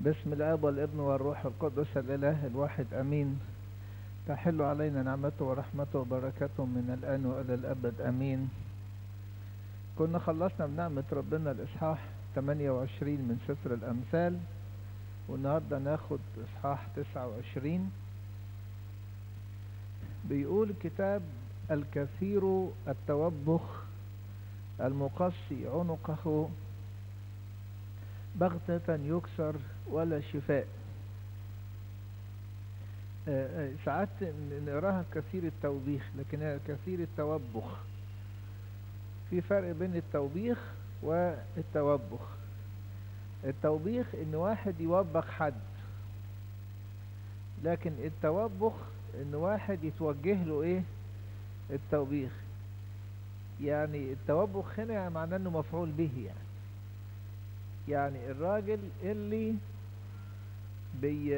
باسم الاب والابن والروح القدس الاله الواحد امين تحل علينا نعمته ورحمته وبركاته من الان والى الابد امين كنا خلصنا بنعمة ربنا الاصحاح 28 من سفر الامثال والنهارده ناخد اصحاح 29 بيقول الكتاب الكثير التوبخ المقصي عنقه بغتة يكسر ولا شفاء ساعات نقراها كثير التوبيخ لكن كثير التوبخ في فرق بين التوبيخ والتوبخ التوبيخ ان واحد يوبخ حد لكن التوبخ ان واحد يتوجه له ايه التوبيخ يعني التوبخ هنا يعني معناه انه مفعول به يعني يعني الراجل اللي بي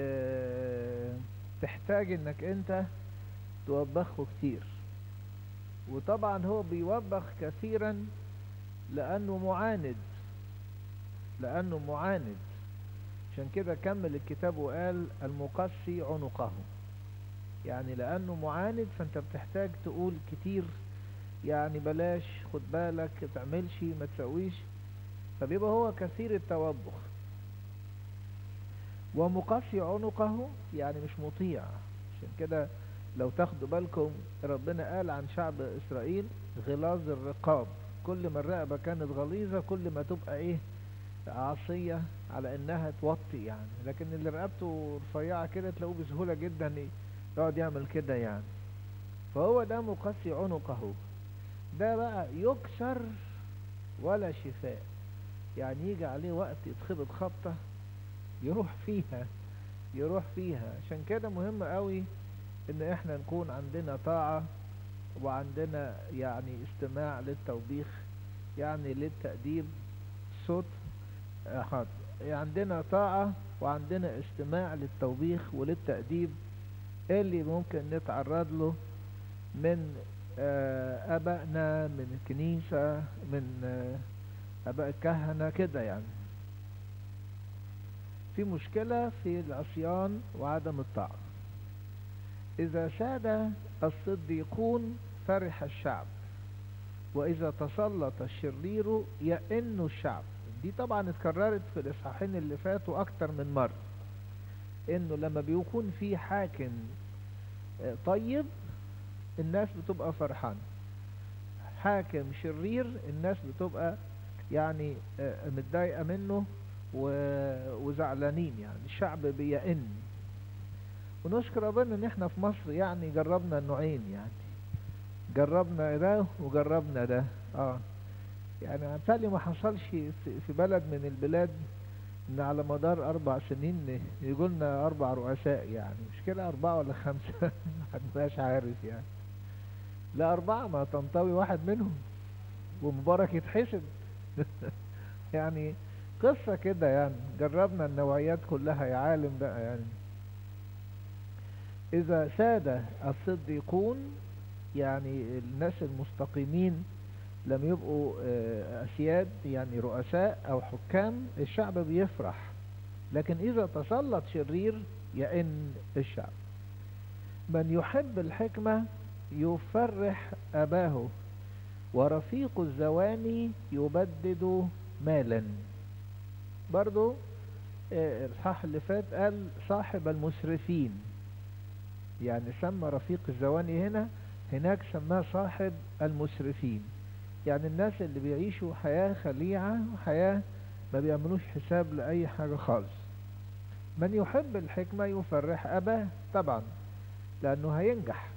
تحتاج انك انت توبخه كتير وطبعا هو بيوبخ كثيرا لانه معاند لانه معاند عشان كده كمل الكتاب وقال المقسي عنقه يعني لانه معاند فانت بتحتاج تقول كتير يعني بلاش خد بالك تعملش ما تسويش فبيبقى هو كثير التوبخ ومقصي عنقه يعني مش مطيع عشان كده لو تاخدوا بالكم ربنا قال عن شعب اسرائيل غلاظ الرقاب كل ما الرقبة كانت غليظة كل ما تبقى ايه عصية على انها توطي يعني لكن اللي رقبته رفيعة كده تلاقوه بسهولة جدا يقعد يعمل كده يعني فهو ده مقصي عنقه ده بقى يكسر ولا شفاء يعني يجي عليه وقت يتخبط خبطة يروح فيها يروح فيها عشان كده مهم قوي ان احنا نكون عندنا طاعة وعندنا يعني استماع للتوبيخ يعني للتأديب صوت حاضر عندنا طاعة وعندنا استماع للتوبيخ وللتأديب اللي ممكن نتعرض له من أبائنا من الكنيسة من أباء الكهنة كده يعني في مشكلة في العصيان وعدم الطاعة إذا ساد الصديقون فرح الشعب وإذا تسلط الشرير يئن الشعب دي طبعا اتكررت في الإصحاحين اللي فاتوا أكتر من مرة إنه لما بيكون في حاكم طيب الناس بتبقى فرحان حاكم شرير الناس بتبقى يعني متضايقة منه وزعلانين يعني الشعب بيئن ونشكر ربنا ان احنا في مصر يعني جربنا النوعين يعني جربنا ده وجربنا ده اه يعني بالتالي ما حصلش في بلد من البلاد ان على مدار اربع سنين يقولنا اربع رؤساء يعني مش كده اربعة ولا خمسة محدش عارف يعني لا اربعة ما تنطوي واحد منهم ومبارك يتحسب يعني قصة كده يعني جربنا النوعيات كلها يا عالم بقى يعني إذا ساد الصديقون يعني الناس المستقيمين لم يبقوا أسياد يعني رؤساء أو حكام الشعب بيفرح لكن إذا تسلط شرير يئن الشعب من يحب الحكمة يفرح أباه ورفيق الزواني يبدد مالا برضو الصح اللي فات قال صاحب المسرفين يعني سمى رفيق الزواني هنا هناك سماه صاحب المسرفين يعني الناس اللي بيعيشوا حياة خليعة وحياة ما بيعملوش حساب لأي حاجة خالص من يحب الحكمة يفرح أباه طبعا لأنه هينجح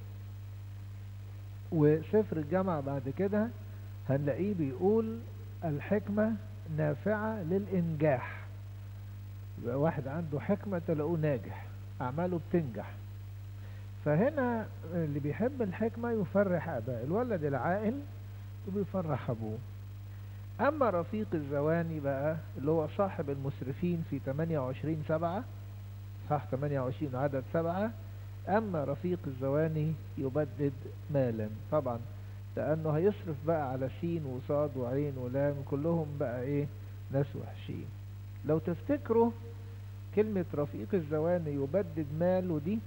وسفر الجامعة بعد كده هنلاقيه بيقول الحكمة نافعة للإنجاح يبقى واحد عنده حكمة تلاقوه ناجح أعماله بتنجح فهنا اللي بيحب الحكمة يفرح أباه الولد العاقل بيفرح أبوه أما رفيق الزواني بقى اللي هو صاحب المسرفين في 28 سبعة صح 28 عدد سبعة أما رفيق الزواني يبدد مالا طبعا لأنه هيصرف بقى على سين وصاد وعين ولام كلهم بقى إيه ناس وحشين لو تفتكروا كلمة رفيق الزواني يبدد ماله دي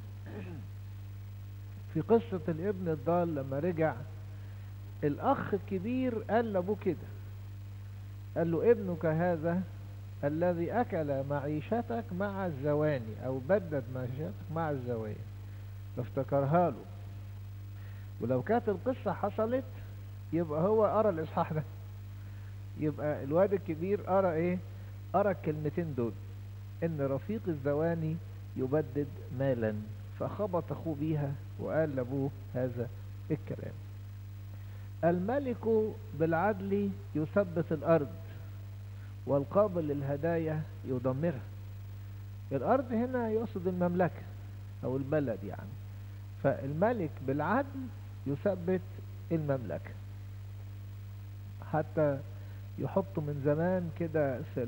في قصة الابن الضال لما رجع الأخ الكبير قال لأبوه كده قال له ابنك هذا الذي أكل معيشتك مع الزواني أو بدد معيشتك مع الزواني فافتكرها له ولو كانت القصة حصلت يبقى هو قرا الإصحاح ده يبقى الواد الكبير قرا إيه قرا الكلمتين دول إن رفيق الزواني يبدد مالا فخبط أخوه بيها وقال لأبوه هذا الكلام الملك بالعدل يثبت الأرض والقابل للهدايا يدمرها الأرض هنا يقصد المملكة أو البلد يعني فالملك بالعدل يثبت المملكة حتى يحطوا من زمان كده في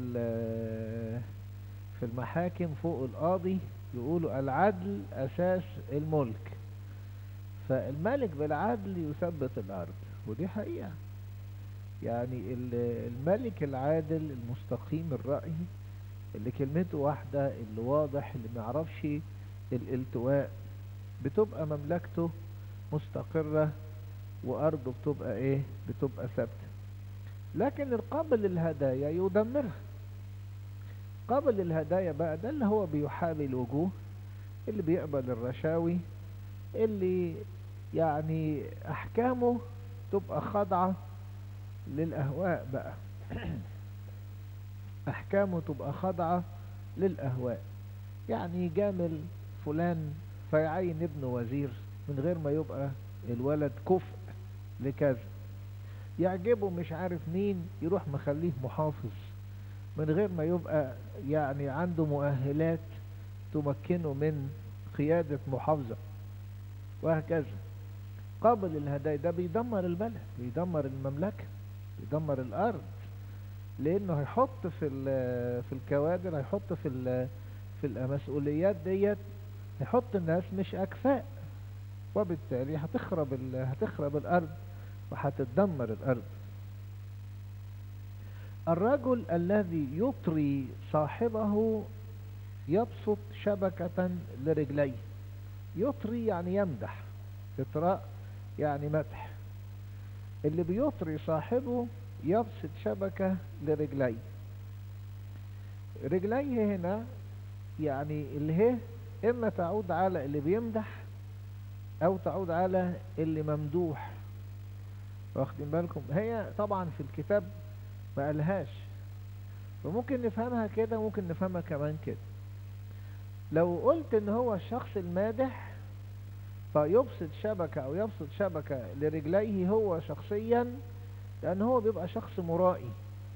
في المحاكم فوق القاضي يقولوا العدل أساس الملك فالملك بالعدل يثبت الأرض ودي حقيقة يعني الملك العادل المستقيم الرأي اللي كلمته واحدة اللي واضح اللي ما يعرفش الالتواء بتبقى مملكته مستقرة وأرضه بتبقى إيه بتبقى ثابتة لكن القابل للهدايا يدمرها قابل للهدايا بقى ده اللي هو بيحابي الوجوه اللي بيقبل الرشاوي اللي يعني أحكامه تبقى خاضعة للأهواء بقى أحكامه تبقى خاضعة للأهواء يعني جامل فلان فيعين ابنه وزير من غير ما يبقى الولد كفء لكذا يعجبه مش عارف مين يروح مخليه محافظ من غير ما يبقى يعني عنده مؤهلات تمكنه من قيادة محافظة وهكذا قابل الهدايا ده بيدمر البلد بيدمر المملكة بيدمر الأرض لأنه هيحط في في الكوادر هيحط في في المسؤوليات ديت هيحط الناس مش أكفاء وبالتالي هتخرب هتخرب الأرض وهتدمر الأرض الرجل الذي يطري صاحبه يبسط شبكة لرجليه يطري يعني يمدح إطراء يعني مدح اللي بيطري صاحبه يبسط شبكة لرجليه رجليه هنا يعني اللي هي إما تعود على اللي بيمدح أو تعود على اللي ممدوح واخدين بالكم هي طبعا في الكتاب ما قالهاش وممكن نفهمها كده ممكن نفهمها كمان كده لو قلت ان هو الشخص المادح فيبسط شبكة او يبسط شبكة لرجليه هو شخصيا لان هو بيبقى شخص مرائي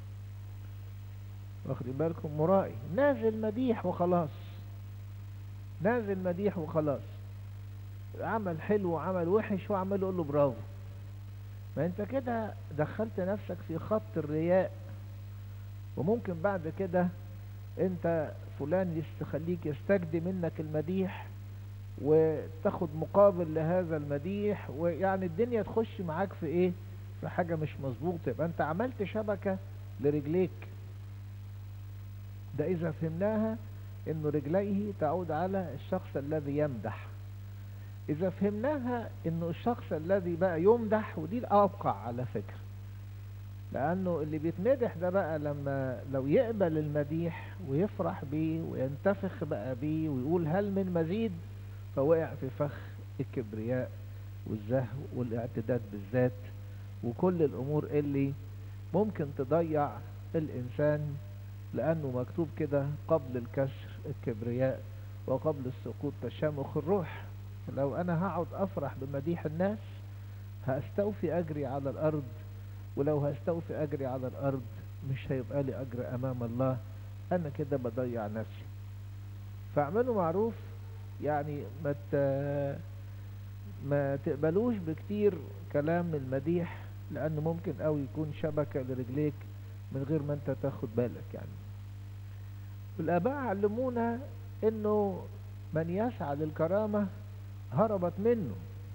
واخدين بالكم مرائي نازل مديح وخلاص نازل مديح وخلاص عمل حلو وعمل وحش وعمال يقول له برافو ما انت كده دخلت نفسك في خط الرياء وممكن بعد كده انت فلان يستخليك يستجدي منك المديح وتاخد مقابل لهذا المديح ويعني الدنيا تخش معاك في ايه في حاجة مش مظبوطة يبقى انت عملت شبكة لرجليك ده اذا فهمناها انه رجليه تعود على الشخص الذي يمدح اذا فهمناها انه الشخص الذي بقى يمدح ودي الاوقع على فكرة لانه اللي بيتمدح ده بقى لما لو يقبل المديح ويفرح بيه وينتفخ بقى بيه ويقول هل من مزيد فوقع في فخ الكبرياء والزهو والاعتداد بالذات وكل الامور اللي ممكن تضيع الانسان لانه مكتوب كده قبل الكسر الكبرياء وقبل السقوط تشامخ الروح لو انا هقعد افرح بمديح الناس هستوفي اجري على الارض ولو هستوفي اجري على الارض مش هيبقى لي اجر امام الله انا كده بضيع نفسي فاعملوا معروف يعني ما ما تقبلوش بكتير كلام المديح لانه ممكن قوي يكون شبكة لرجليك من غير ما انت تاخد بالك يعني الاباء علمونا انه من يسعى للكرامة هربت منه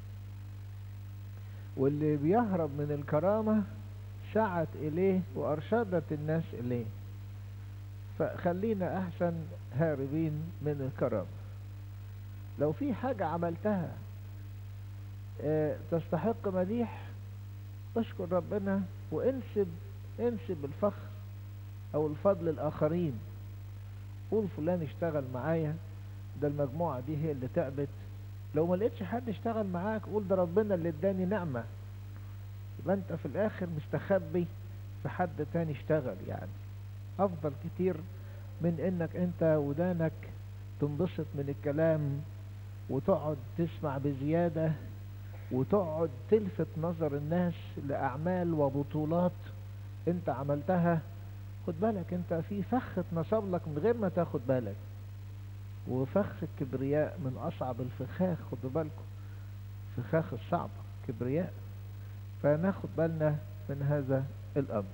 واللي بيهرب من الكرامة سعت إليه وأرشدت الناس إليه فخلينا احسن هاربين من الكرامة لو في حاجة عملتها اه تستحق مديح اشكر ربنا وانسب انسب الفخر او الفضل الاخرين قول فلان اشتغل معايا ده المجموعة دي هي اللي تعبت لو ما لقيتش حد اشتغل معاك قول ده ربنا اللي اداني نعمة يبقى انت في الاخر مستخبي في حد تاني اشتغل يعني افضل كتير من انك انت ودانك تنبسط من الكلام وتقعد تسمع بزيادة وتقعد تلفت نظر الناس لأعمال وبطولات انت عملتها خد بالك انت في فخ اتنصب لك من غير ما تاخد بالك وفخ الكبرياء من اصعب الفخاخ خدوا بالكم فخاخ الصعب كبرياء فناخد بالنا من هذا الامر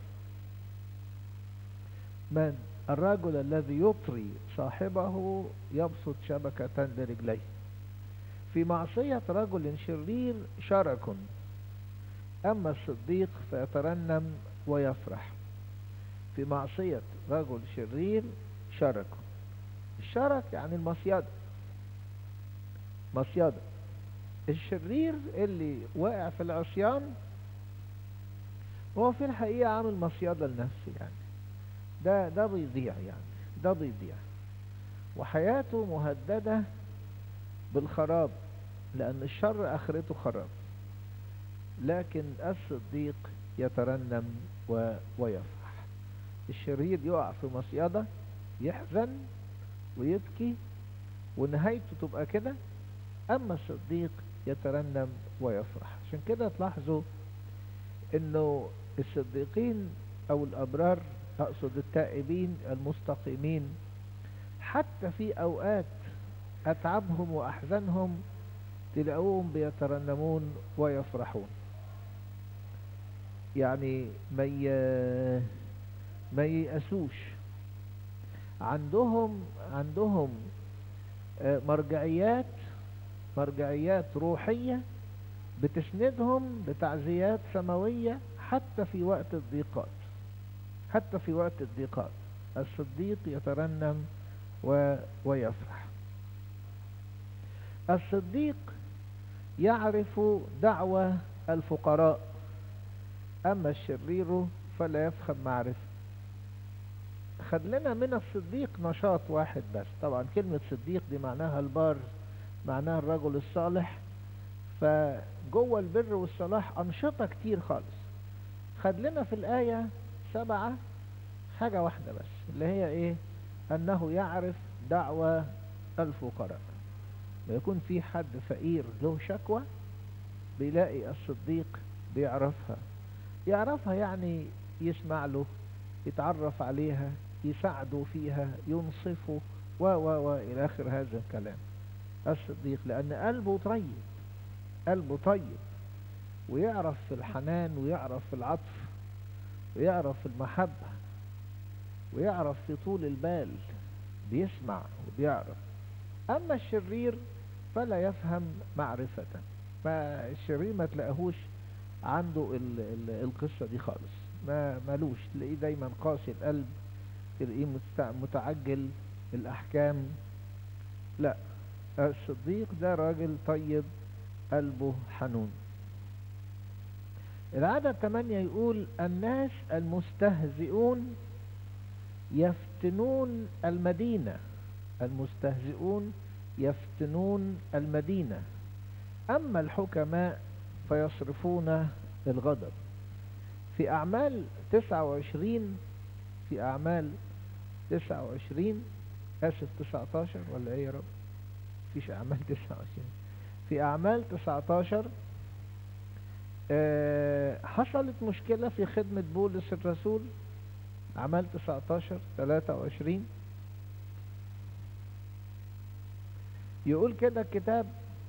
من الرجل الذي يطري صاحبه يبسط شبكة لرجليه في معصية رجل شرير شرك أما الصديق فيترنم ويفرح في معصية رجل شرير شرك الشرك يعني المصيدة مصيدة الشرير اللي واقع في العصيان هو في الحقيقة عامل مصيدة لنفسه يعني ده ده بيضيع يعني ده بيضيع وحياته مهددة بالخراب لأن الشر آخرته خراب لكن الصديق يترنم و... ويفرح الشرير يقع في مصيدة يحزن ويبكي ونهايته تبقى كده أما الصديق يترنم ويفرح عشان كده تلاحظوا انه الصديقين او الابرار اقصد التائبين المستقيمين حتى في اوقات اتعبهم واحزنهم تلاقوهم بيترنمون ويفرحون يعني ما ما ييأسوش عندهم عندهم مرجعيات مرجعيات روحية بتسندهم بتعزيات سماوية حتى في وقت الضيقات حتى في وقت الضيقات الصديق يترنم و... ويفرح الصديق يعرف دعوة الفقراء أما الشرير فلا يفهم معرفة خد لنا من الصديق نشاط واحد بس طبعا كلمة صديق دي معناها البار معناها الرجل الصالح فجوه البر والصلاح أنشطة كتير خالص خد لنا في الآية سبعة حاجة واحدة بس اللي هي إيه أنه يعرف دعوة الفقراء ويكون في حد فقير له شكوى بيلاقي الصديق بيعرفها يعرفها يعني يسمع له يتعرف عليها يساعده فيها ينصفه و و و إلى آخر هذا الكلام الصديق لأن قلبه طيب قلبه طيب ويعرف في الحنان ويعرف في العطف ويعرف في المحبة ويعرف في طول البال بيسمع وبيعرف أما الشرير فلا يفهم معرفة فالشرير ما تلاقيهوش عنده ال ال القصة دي خالص ما مالوش تلاقيه دايما قاسي القلب تلاقيه متعجل الأحكام لا الصديق ده راجل طيب قلبه حنون العدد 8 يقول الناس المستهزئون يفتنون المدينة المستهزئون يفتنون المدينة أما الحكماء فيصرفون الغضب في أعمال 29 في أعمال 29 آسف 19 ولا إيه يا رب فيش أعمال 29 في أعمال 19 أه حصلت مشكلة في خدمة بولس الرسول أعمال 19 23 يقول كده الكتاب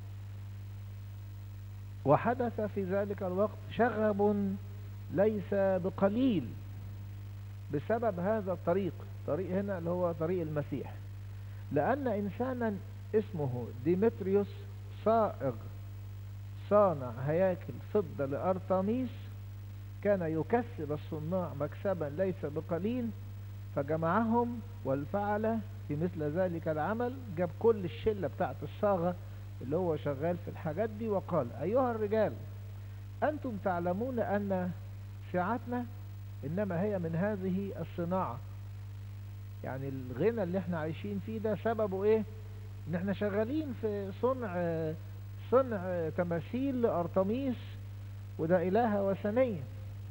وحدث في ذلك الوقت شغب ليس بقليل بسبب هذا الطريق طريق هنا اللي هو طريق المسيح لأن إنسانا اسمه ديمتريوس صائغ صانع هياكل فضة لأرطميس كان يكسب الصناع مكسبا ليس بقليل فجمعهم والفعل في مثل ذلك العمل جاب كل الشلة بتاعت الصاغة اللي هو شغال في الحاجات دي وقال أيها الرجال أنتم تعلمون أن سعتنا إنما هي من هذه الصناعة يعني الغنى اللي احنا عايشين فيه ده سببه ايه ان احنا شغالين في صنع صنع تماثيل لأرطميس وده إلهة وثنية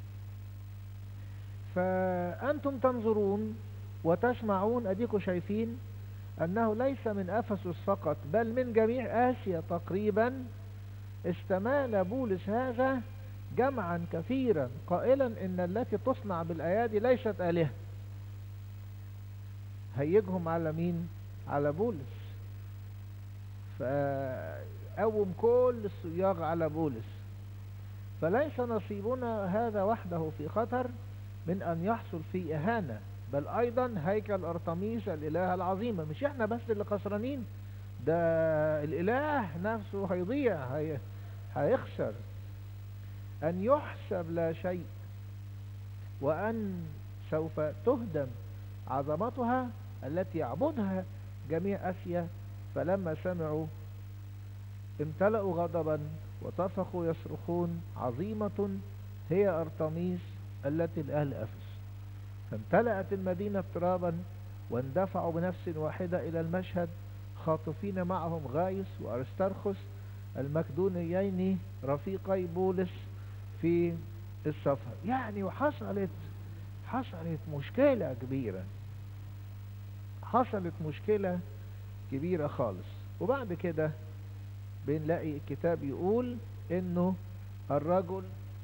فأنتم تنظرون وتسمعون أديكم شايفين أنه ليس من أفسس فقط بل من جميع آسيا تقريبا استمال بولس هذا جمعا كثيرا قائلا إن التي تصنع بالأيادي ليست آلهة هيجهم على مين على بولس فقوم كل الصياغ على بولس فليس نصيبنا هذا وحده في خطر من أن يحصل في إهانة بل أيضا هيكل أرطميس الإله العظيمة مش إحنا بس اللي خسرانين ده الإله نفسه هيضيع هي هيخسر أن يحسب لا شيء وأن سوف تهدم عظمتها التي يعبدها جميع أسيا فلما سمعوا امتلأوا غضبا وطفقوا يصرخون عظيمة هي أرطميس التي الأهل أفس فامتلأت المدينة اضطرابا واندفعوا بنفس واحدة إلى المشهد خاطفين معهم غايس وأرسترخس المكدونيين رفيقي بولس في السفر يعني وحصلت حصلت مشكلة كبيرة حصلت مشكلة كبيرة خالص وبعد كده بنلاقي الكتاب يقول انه الرجل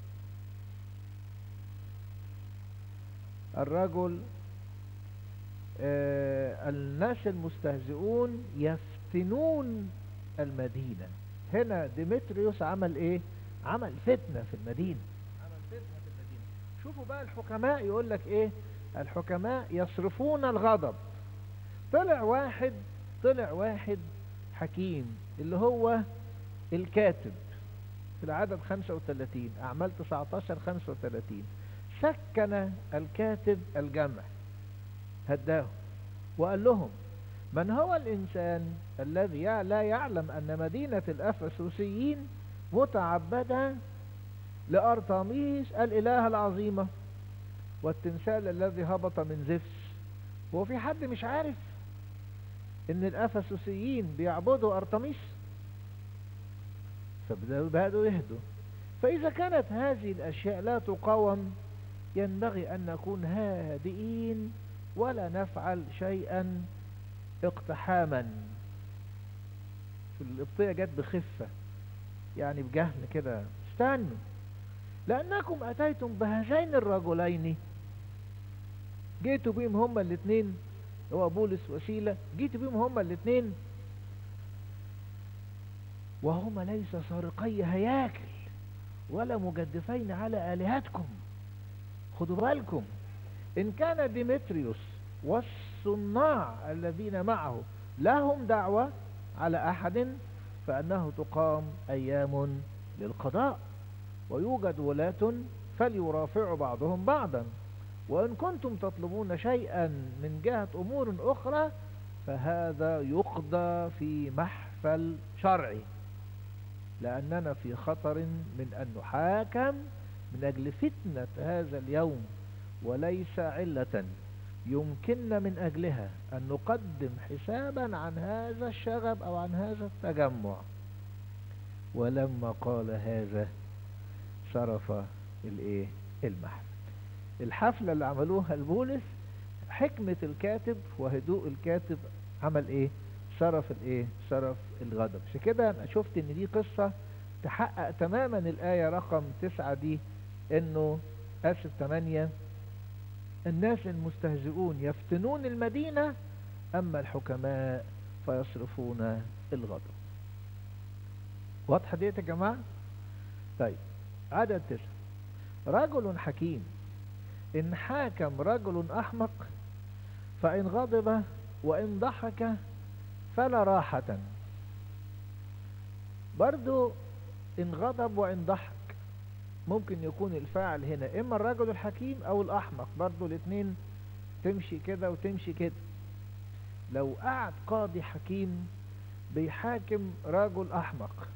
الرجل آه الناس المستهزئون يفتنون المدينة هنا ديمتريوس عمل ايه عمل فتنة في المدينة عمل فتنة في المدينة شوفوا بقى الحكماء يقول لك ايه الحكماء يصرفون الغضب طلع واحد طلع واحد حكيم اللي هو الكاتب في العدد 35 أعمال 19 35 سكن الكاتب الجمع هداه وقال لهم من هو الإنسان الذي لا يعلم أن مدينة الأفسوسيين متعبدة لأرطميس الإله العظيمة والتمثال الذي هبط من زفس هو في حد مش عارف ان الافسوسيين بيعبدوا ارتميس فبدأوا يهدوا فاذا كانت هذه الاشياء لا تقاوم ينبغي ان نكون هادئين ولا نفعل شيئا اقتحاما في الابطية جت بخفة يعني بجهل كده استنوا لانكم اتيتم بهذين الرجلين جيتوا بهم هما الاثنين هو بولس وسيلة جيت بيهم هما الاثنين وهما ليس سارقي هياكل ولا مجدفين على آلهتكم خدوا بالكم إن كان ديمتريوس والصناع الذين معه لهم دعوة على أحد فأنه تقام أيام للقضاء ويوجد ولاة فليرافع بعضهم بعضا وإن كنتم تطلبون شيئا من جهة أمور أخرى فهذا يقضى في محفل شرعي لأننا في خطر من أن نحاكم من أجل فتنة هذا اليوم وليس علة يمكننا من أجلها أن نقدم حسابا عن هذا الشغب أو عن هذا التجمع ولما قال هذا صرف الايه المحفل الحفلة اللي عملوها لبولس حكمة الكاتب وهدوء الكاتب عمل ايه صرف الايه صرف الغضب عشان كده انا شفت ان دي قصة تحقق تماما الآية رقم تسعة دي انه اسف تمانية الناس المستهزئون يفتنون المدينة اما الحكماء فيصرفون الغضب واضحة ديت يا جماعة طيب عدد تسعة رجل حكيم إن حاكم رجل أحمق فإن غضب وإن ضحك فلا راحة برضو إن غضب وإن ضحك ممكن يكون الفاعل هنا إما الرجل الحكيم أو الأحمق برضو الاثنين تمشي كده وتمشي كده لو قعد قاضي حكيم بيحاكم رجل احمق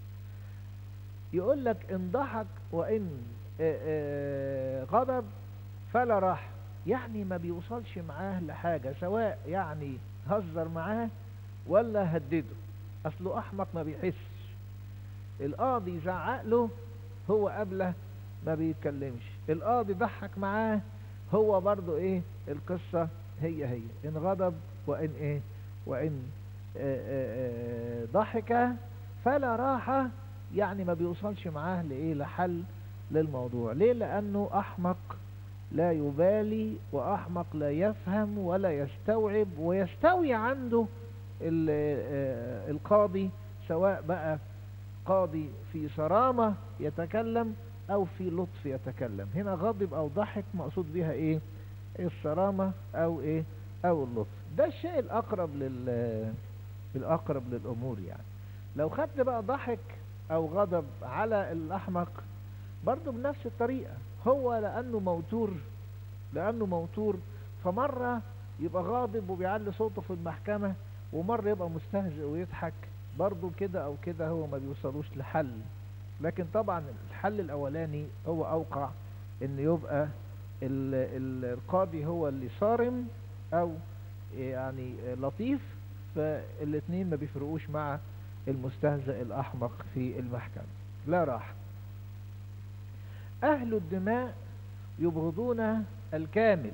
يقول لك ان ضحك وان آه، آه، غضب فلا راح يعني ما بيوصلش معاه لحاجة سواء يعني هزر معاه ولا هدده اصله احمق ما بيحسش القاضي زعق له هو قبله ما بيتكلمش القاضي ضحك معاه هو برضو ايه القصة هي هي ان غضب وان ايه وان آه، آه، آه، ضحك فلا راحة يعني ما بيوصلش معاه لايه لحل للموضوع ليه لانه احمق لا يبالي واحمق لا يفهم ولا يستوعب ويستوي عنده ال- آه، القاضي سواء بقى قاضي في صرامة يتكلم او في لطف يتكلم هنا غضب او ضحك مقصود بها ايه الصرامة او ايه او اللطف ده الشيء الاقرب لل الاقرب للامور يعني لو خدت بقى ضحك او غضب على الاحمق برضه بنفس الطريقة هو لانه موتور لانه موتور فمرة يبقى غاضب وبيعلي صوته في المحكمة ومرة يبقى مستهزئ ويضحك برضه كده او كده هو ما بيوصلوش لحل لكن طبعا الحل الاولاني هو اوقع ان يبقى ال- ال- القاضي هو اللي صارم او يعني لطيف فالاتنين ما بيفرقوش مع المستهزئ الاحمق في المحكمة لا راح اهل الدماء يبغضون الكامل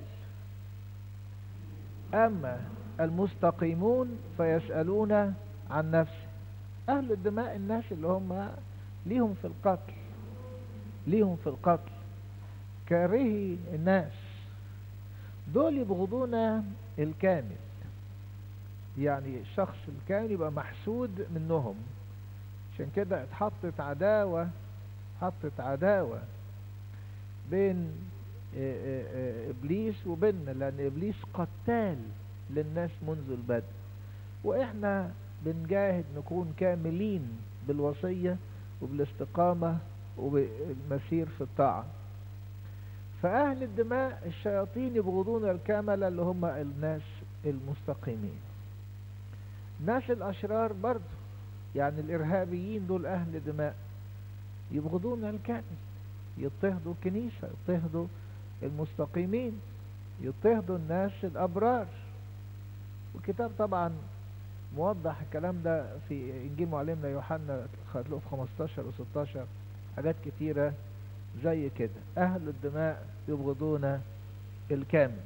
اما المستقيمون فيسألون عن نفسه اهل الدماء الناس اللي هم ليهم في القتل ليهم في القتل كارهي الناس دول يبغضون الكامل يعني الشخص الكامل يبقى محسود منهم عشان كده اتحطت عداوة حطت عداوة بين آه، آه، آه، ابليس وبيننا لان ابليس قتال للناس منذ البدء واحنا بنجاهد نكون كاملين بالوصية وبالاستقامة وبالمسير في الطاعة فأهل الدماء الشياطين يبغضون الكاملة اللي هم الناس المستقيمين الناس الأشرار برضو يعني الإرهابيين دول أهل دماء يبغضون الكامل يضطهدوا الكنيسة يضطهدوا المستقيمين يضطهدوا الناس الأبرار والكتاب طبعا موضح الكلام ده في إنجيل معلمنا يوحنا خدلوه في 15 و 16 حاجات كتيرة زي كده أهل الدماء يبغضون الكامل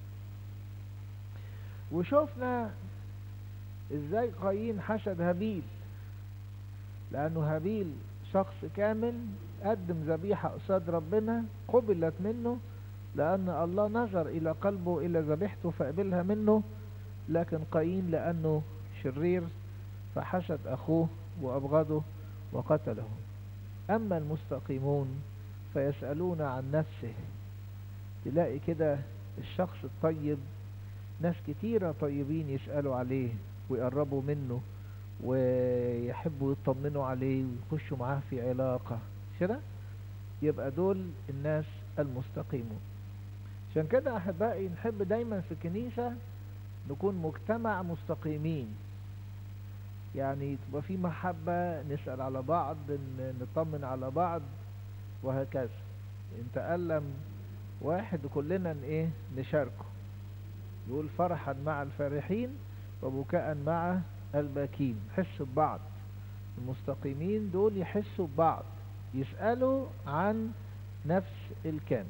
وشوفنا ازاي قايين حشد هابيل لأنه هابيل شخص كامل قدم ذبيحة قصاد ربنا قبلت منه لأن الله نظر إلى قلبه إلى ذبيحته فقبلها منه لكن قايين لأنه شرير فحشد أخوه وأبغضه وقتله أما المستقيمون فيسألون عن نفسه تلاقي كده الشخص الطيب ناس كتيرة طيبين يسألوا عليه ويقربوا منه ويحبوا يطمنوا عليه ويخشوا معاه في علاقة كده يبقى دول الناس المستقيمون عشان كده أحبائي نحب دايما في الكنيسة نكون مجتمع مستقيمين يعني تبقى في محبة نسأل على بعض ن- نطمن على بعض وهكذا ان تألم واحد كلنا ن- ايه نشاركه يقول فرحا مع الفرحين وبكاء مع الباكين حس ببعض المستقيمين دول يحسوا ببعض يسألوا عن نفس الكامل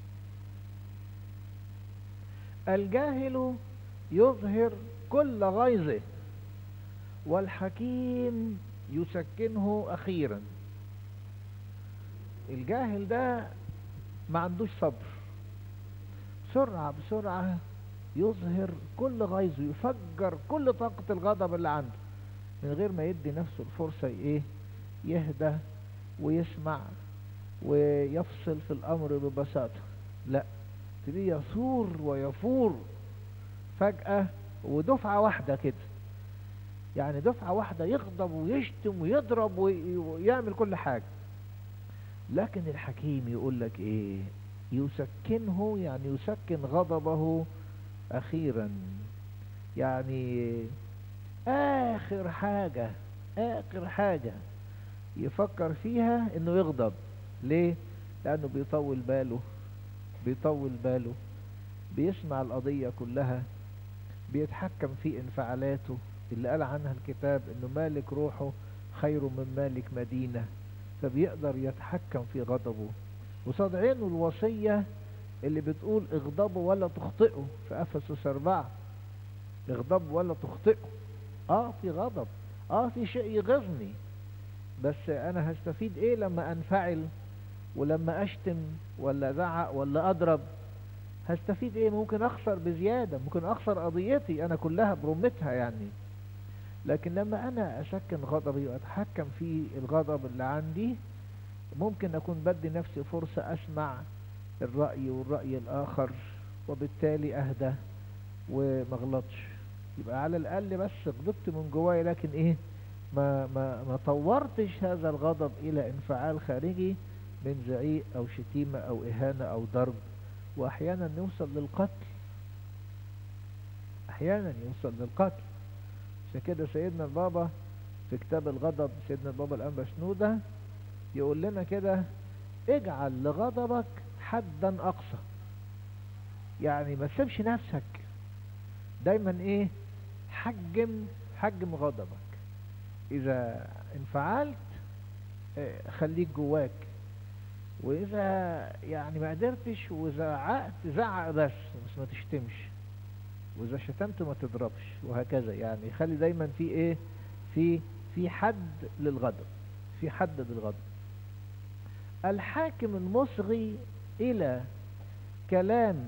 الجاهل يظهر كل غيظه والحكيم يسكنه أخيرا الجاهل ده ما عندوش صبر بسرعة بسرعة يظهر كل غيظه يفجر كل طاقة الغضب اللي عنده من غير ما يدي نفسه الفرصة ايه يهدى ويسمع ويفصل في الأمر ببساطة لا تلاقيه يثور ويفور فجأة ودفعة واحدة كده يعني دفعة واحدة يغضب ويشتم ويضرب وي- ويعمل كل حاجة لكن الحكيم يقول لك ايه يسكنه يعني يسكن غضبه اخيرا يعني اخر حاجة اخر حاجة يفكر فيها انه يغضب ليه لانه بيطول باله بيطول باله بيسمع القضية كلها بيتحكم في انفعالاته اللي قال عنها الكتاب انه مالك روحه خير من مالك مدينة فبيقدر يتحكم في غضبه وصاد عينه الوصية اللي بتقول اغضبوا ولا تخطئوا في افسس اربعة اغضبوا ولا تخطئوا اه في غضب اه في شيء يغيظني بس انا هستفيد ايه لما انفعل ولما اشتم ولا ازعق ولا اضرب هستفيد ايه ممكن اخسر بزيادة ممكن اخسر قضيتي انا كلها برمتها يعني لكن لما انا اسكن غضبي واتحكم في الغضب اللي عندي ممكن اكون بدي نفسي فرصة اسمع الرأي والرأي الاخر وبالتالي اهدى ومغلطش يبقى على الاقل بس غضبت من جوايا لكن ايه ما, ما, ما طورتش هذا الغضب الى انفعال خارجي من زعيق او شتيمة او اهانة او ضرب واحيانا نوصل للقتل احيانا يوصل للقتل عشان كده سيدنا البابا في كتاب الغضب سيدنا البابا الانبا شنودة يقول لنا كده اجعل لغضبك حدا اقصى يعني ما تسيبش نفسك دايما ايه حجم حجم غضبك اذا انفعلت اه خليك جواك واذا يعني ما قدرتش وزعقت زعق بس بس ما تشتمش واذا شتمت ما تضربش وهكذا يعني خلي دايما في ايه في في حد للغضب في حد للغضب الحاكم المصغي الى كلام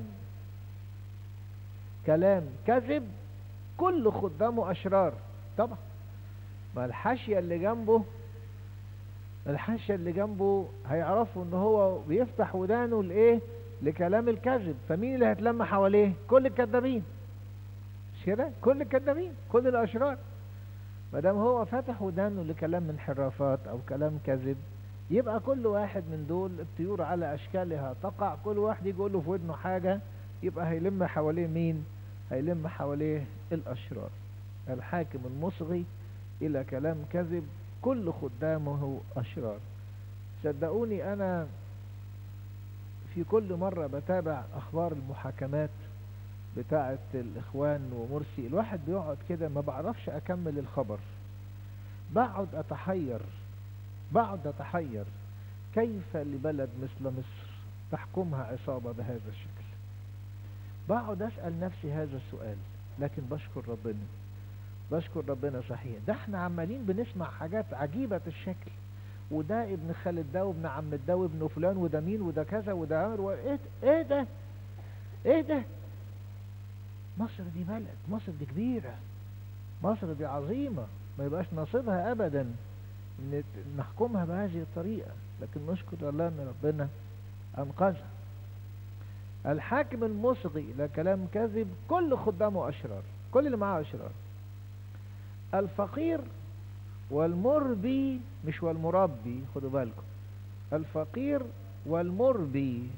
كلام كذب كل خدامه اشرار طبعا ما الحاشية اللي جنبه الحاشية اللي جنبه هيعرفوا ان هو بيفتح ودانه لايه لكلام الكذب فمين اللي هيتلم حواليه كل الكذابين مش كده كل الكذابين كل الاشرار ما دام هو فتح ودانه لكلام انحرافات او كلام كذب يبقى كل واحد من دول الطيور على اشكالها تقع كل واحد يجي يقول له في ودنه حاجة يبقى هيلم حواليه مين هيلم حواليه الاشرار الحاكم المصغي الى كلام كذب كل خدامه اشرار صدقوني انا في كل مرة بتابع اخبار المحاكمات بتاعة الاخوان ومرسي الواحد بيقعد كده ما بعرفش اكمل الخبر بقعد اتحير بقعد اتحير كيف لبلد مثل مصر تحكمها عصابة بهذا الشكل بقعد اسأل نفسي هذا السؤال لكن بشكر ربنا بشكر ربنا صحيح ده احنا عمالين بنسمع حاجات عجيبة الشكل وده ابن خالد ده وابن عم ده وابن فلان وده مين وده كذا وده عمر وايه ايه ده ايه ده مصر دي بلد مصر دي كبيرة مصر دي عظيمة ما يبقاش نصيبها ابدا ان نحكمها بهذه الطريقة لكن نشكر الله ان ربنا انقذها الحاكم المصغي الى كلام كذب كل خدامه اشرار كل اللي معاه اشرار الفقير والمربي مش والمربي خدوا بالكم الفقير والمربي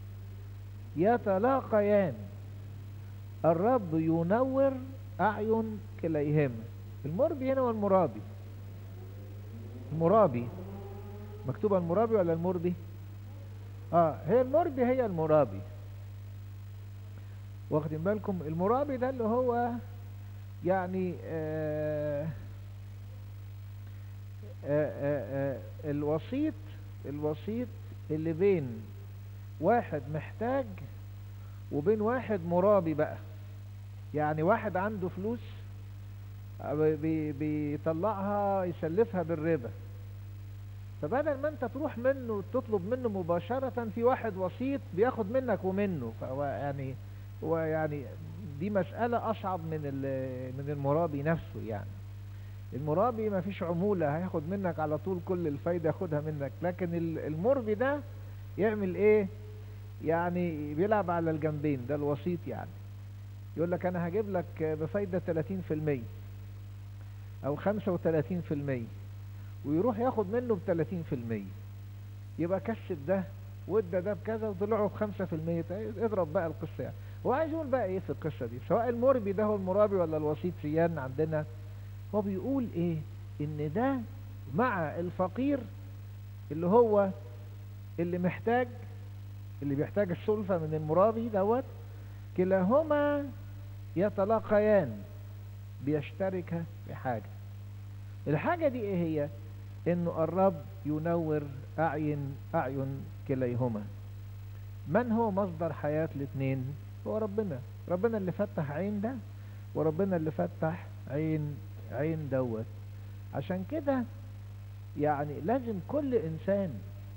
يتلاقيان الرب ينور أعين كليهما المربي هنا والمرابي المرابي مكتوبة المرابي ولا المربي اه هي المربي هي المرابي واخدين بالكم المرابي ده اللي هو يعني آه آه آه الوسيط الوسيط اللي بين واحد محتاج وبين واحد مرابي بقى يعني واحد عنده فلوس بي بيطلعها يسلفها بالربا فبدل ما انت تروح منه تطلب منه مباشرة في واحد وسيط بياخد منك ومنه فهو يعني هو يعني دي مسألة أصعب من من المرابي نفسه يعني المرابي ما فيش عمولة هياخد منك على طول كل الفايدة ياخدها منك لكن المربي ده يعمل ايه يعني بيلعب على الجنبين ده الوسيط يعني يقول لك انا هجيب لك بفايدة 30% او 35% ويروح ياخد منه ب 30% يبقى كسب ده وادى ده بكذا وطلعوا ب 5% اضرب بقى القصة يعني هو عايز يقول بقى ايه في القصة دي سواء المربي ده هو المرابي ولا الوسيط سيان عندنا هو بيقول ايه ان ده مع الفقير اللي هو اللي محتاج اللي بيحتاج السلفة من المرابي دوت كلاهما يتلاقيان بيشتركا في حاجة الحاجة دي ايه هي انه الرب ينور اعين اعين كليهما من هو مصدر حياة الاثنين هو ربنا ربنا اللي فتح عين ده وربنا اللي فتح عين عين دوت عشان كده يعني لازم كل انسان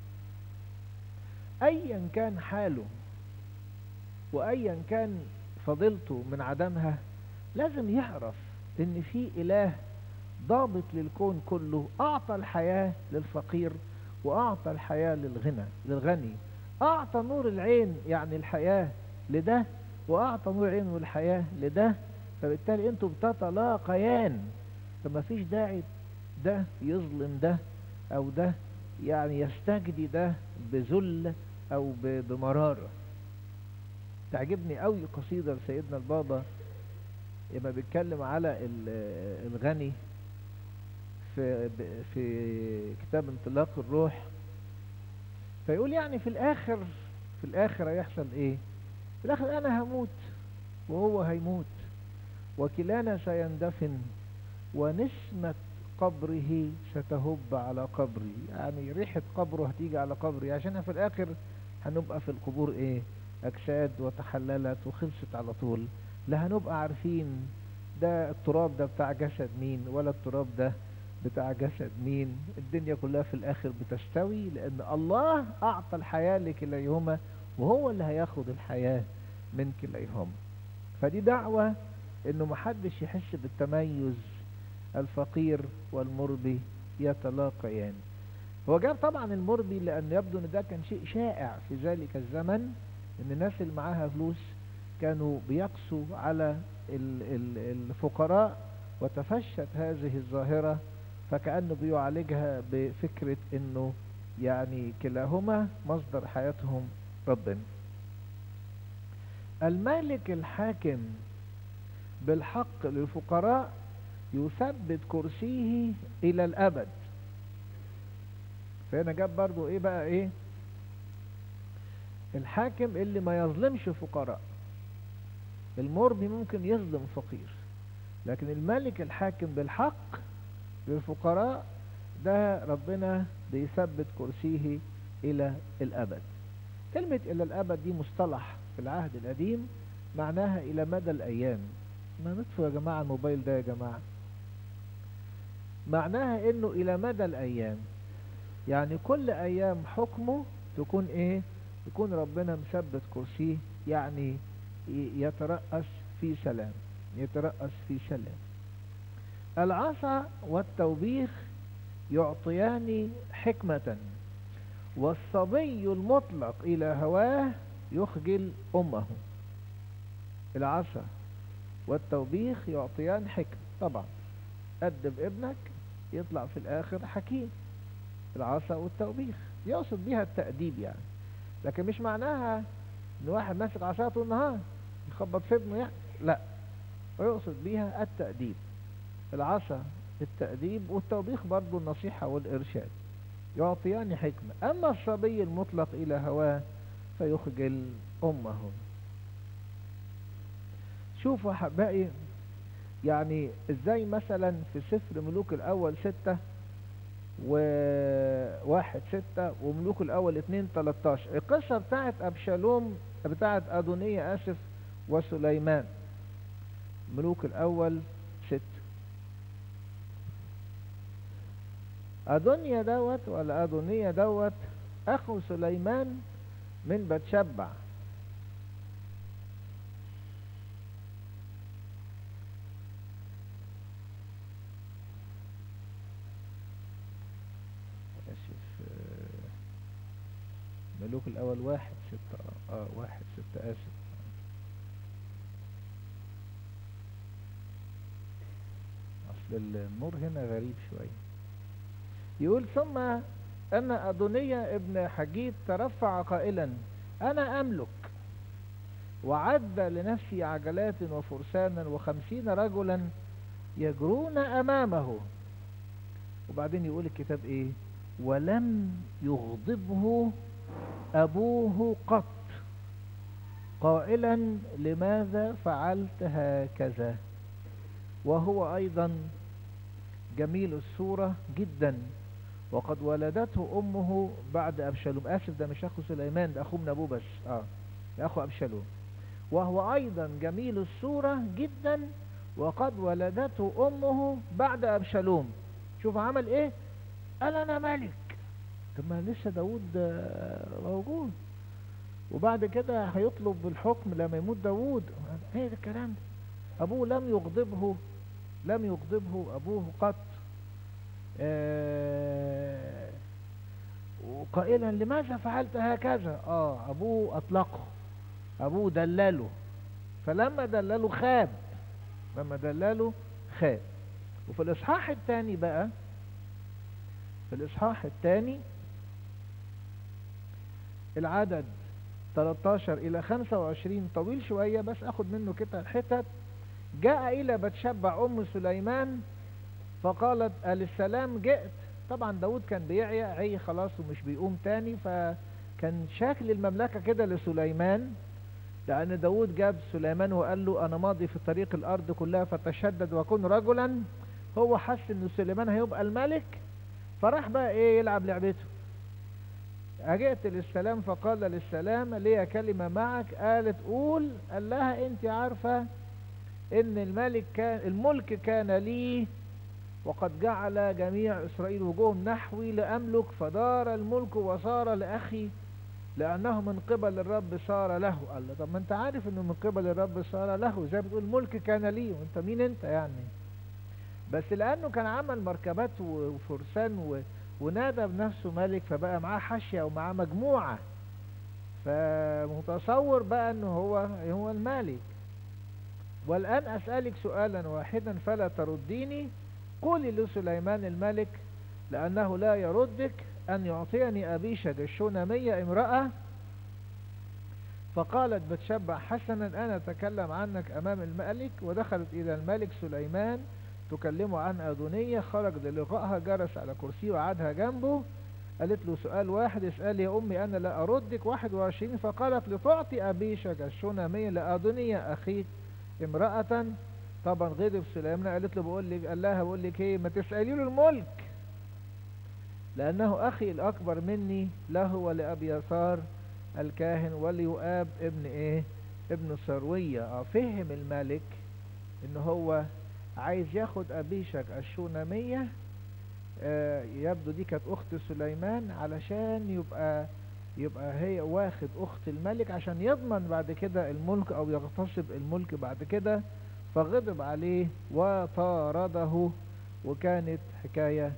ايا كان حاله وايا كان فضيلته من عدمها لازم يعرف ان في اله ضابط للكون كله اعطى الحياة للفقير واعطى الحياة للغنى للغني اعطى نور العين يعني الحياة لده واعطى نور العين والحياة لده فبالتالي انتوا بتتلاقيان فما فيش داعي ده يظلم ده او ده يعني يستجدي ده بذل او بمرارة تعجبني قوي قصيدة لسيدنا البابا لما بيتكلم على الغني في في كتاب انطلاق الروح فيقول يعني في الاخر في الاخر هيحصل ايه في الاخر انا هموت وهو هيموت وكلانا سيندفن ونسمة قبره ستهب على قبري يعني ريحة قبره هتيجي على قبري عشان في الاخر هنبقى في القبور ايه اجساد وتحللت وخلصت على طول لا هنبقى عارفين ده التراب ده بتاع جسد مين ولا التراب ده بتاع جسد مين الدنيا كلها في الاخر بتستوي لان الله اعطى الحياة لكليهما وهو اللي هياخد الحياة من كليهما فدي دعوة انه محدش يحس بالتميز الفقير والمربي يتلاقيان هو جاب طبعا المربي لان يبدو ان ده كان شيء شائع في ذلك الزمن ان الناس اللي معاها فلوس كانوا بيقسوا على الفقراء وتفشت هذه الظاهرة فكأنه بيعالجها بفكرة انه يعني كلاهما مصدر حياتهم ربنا المالك الحاكم بالحق للفقراء يثبت كرسيه الى الابد فهنا جاب برضو ايه بقى ايه الحاكم اللي ما يظلمش فقراء المربي ممكن يظلم فقير لكن الملك الحاكم بالحق للفقراء ده ربنا بيثبت كرسيه الى الابد كلمة الى الابد دي مصطلح في العهد القديم معناها الى مدى الايام ما نطفوا يا جماعة الموبايل ده يا جماعة معناها انه الى مدى الايام يعني كل ايام حكمه تكون ايه يكون ربنا مثبت كرسيه يعني يترأس في سلام يترأس في سلام العصا والتوبيخ يعطيان حكمة والصبي المطلق إلى هواه يخجل أمه العصا والتوبيخ يعطيان حكمة طبعا أدب ابنك يطلع في الآخر حكيم العصا والتوبيخ يقصد بها التأديب يعني لكن مش معناها ان واحد ماسك عصايه طول النهار يخبط في ابنه يعني لا ويقصد بيها التأديب العصا التأديب والتوبيخ برضو النصيحة والإرشاد يعطيان حكمة أما الصبي المطلق إلى هواه فيخجل أمه شوفوا أحبائي يعني ازاي مثلا في سفر ملوك الأول ستة وواحد ستة وملوك الأول اتنين تلاتاشر القصة بتاعت أبشالوم بتاعت أدونية آسف وسليمان ملوك الأول ست أدونيا دوت ولا أدونية دوت أخو سليمان من بتشبع آسف ملوك الأول واحد ستة آه واحد ستة آسف النور هنا غريب شوية يقول ثم أن أدونية ابن حجيت ترفع قائلا أنا أملك وعد لنفسه عجلات وفرسانا وخمسين رجلا يجرون أمامه وبعدين يقول الكتاب إيه ولم يغضبه أبوه قط قائلا لماذا فعلت هكذا وهو أيضا جميل الصورة جدا وقد ولدته أمه بعد أبشالوم آسف ده مش أخو سليمان ده أخوه من أبوه بس آه أخو أبشالوم وهو أيضا جميل الصورة جدا وقد ولدته أمه بعد أبشالوم شوف عمل إيه قال أنا ملك طب ما لسه داود موجود وبعد كده هيطلب الحكم لما يموت داود ايه ده الكلام ده ابوه لم يغضبه لم يغضبه ابوه قط آه وقائلا لماذا فعلت هكذا اه ابوه اطلقه ابوه دلله فلما دلله خاب لما دلله خاب وفي الاصحاح الثاني بقى في الاصحاح الثاني العدد 13 الى 25 طويل شوية بس اخد منه كده الحتت جاء الى بتشبع ام سليمان فقالت السلام جئت طبعا داود كان بيعيا عي خلاص ومش بيقوم تاني فكان شكل المملكة كده لسليمان لأن داود جاب سليمان وقال له أنا ماضي في طريق الأرض كلها فتشدد وكن رجلا هو حس إن سليمان هيبقى الملك فراح بقى إيه يلعب لعبته أجئت للسلام فقال للسلام لي كلمة معك قالت قول قال لها أنت عارفة إن الملك كان الملك كان لي وقد جعل جميع إسرائيل وجوههم نحوي لأملك فدار الملك وصار لأخي لأنه من قبل الرب صار له قال له طب ما أنت عارف إنه من قبل الرب صار له زي بتقول الملك كان لي وأنت مين أنت يعني بس لأنه كان عمل مركبات وفرسان و... ونادى بنفسه ملك فبقى معاه حاشية ومعاه مجموعة فمتصور بقى انه هو هو الملك والآن أسألك سؤالا واحدا فلا ترديني قولي لسليمان الملك لأنه لا يردك أن يعطيني أبيشج الشونامية امرأة فقالت بتشبع حسنا أنا أتكلم عنك أمام الملك ودخلت إلى الملك سليمان تكلمه عن أدونية خرج للقائها جلس على كرسي وعادها جنبه قالت له سؤال واحد اسأل يا أمي أنا لا أردك واحد وعشرين فقالت لتعطي أبيشج الشونامية لأدونية أخيك امرأة طبعا غضب سليمان قالت له بقول لك قال لها بقول لك ايه ما تسألي له الملك لأنه أخي الأكبر مني له ولأبيثار الكاهن وليؤاب ابن ايه ابن سروية اه فهم الملك ان هو عايز ياخد أبيشك الشونامية آه يبدو دي كانت أخت سليمان علشان يبقى يبقى هي واخد أخت الملك عشان يضمن بعد كده الملك أو يغتصب الملك بعد كده فغضب عليه وطارده وكانت حكاية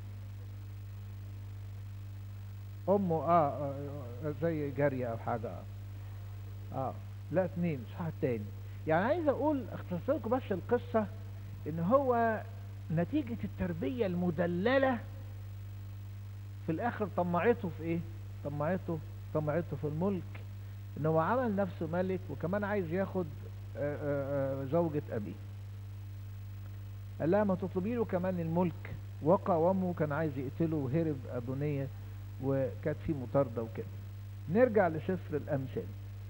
أمه آه, آه زي جارية أو حاجة آه, آه لا اتنين صح التاني يعني عايز أقول اختصر لكم بس القصة ان هو نتيجة التربية المدللة في الاخر طمعته في ايه طمعته طمعته في الملك ان هو عمل نفسه ملك وكمان عايز ياخد آآ آآ زوجة ابيه قال لها ما تطلبي له كمان الملك وقاومه كان عايز يقتله وهرب ادونية وكانت في مطاردة وكده نرجع لسفر الامثال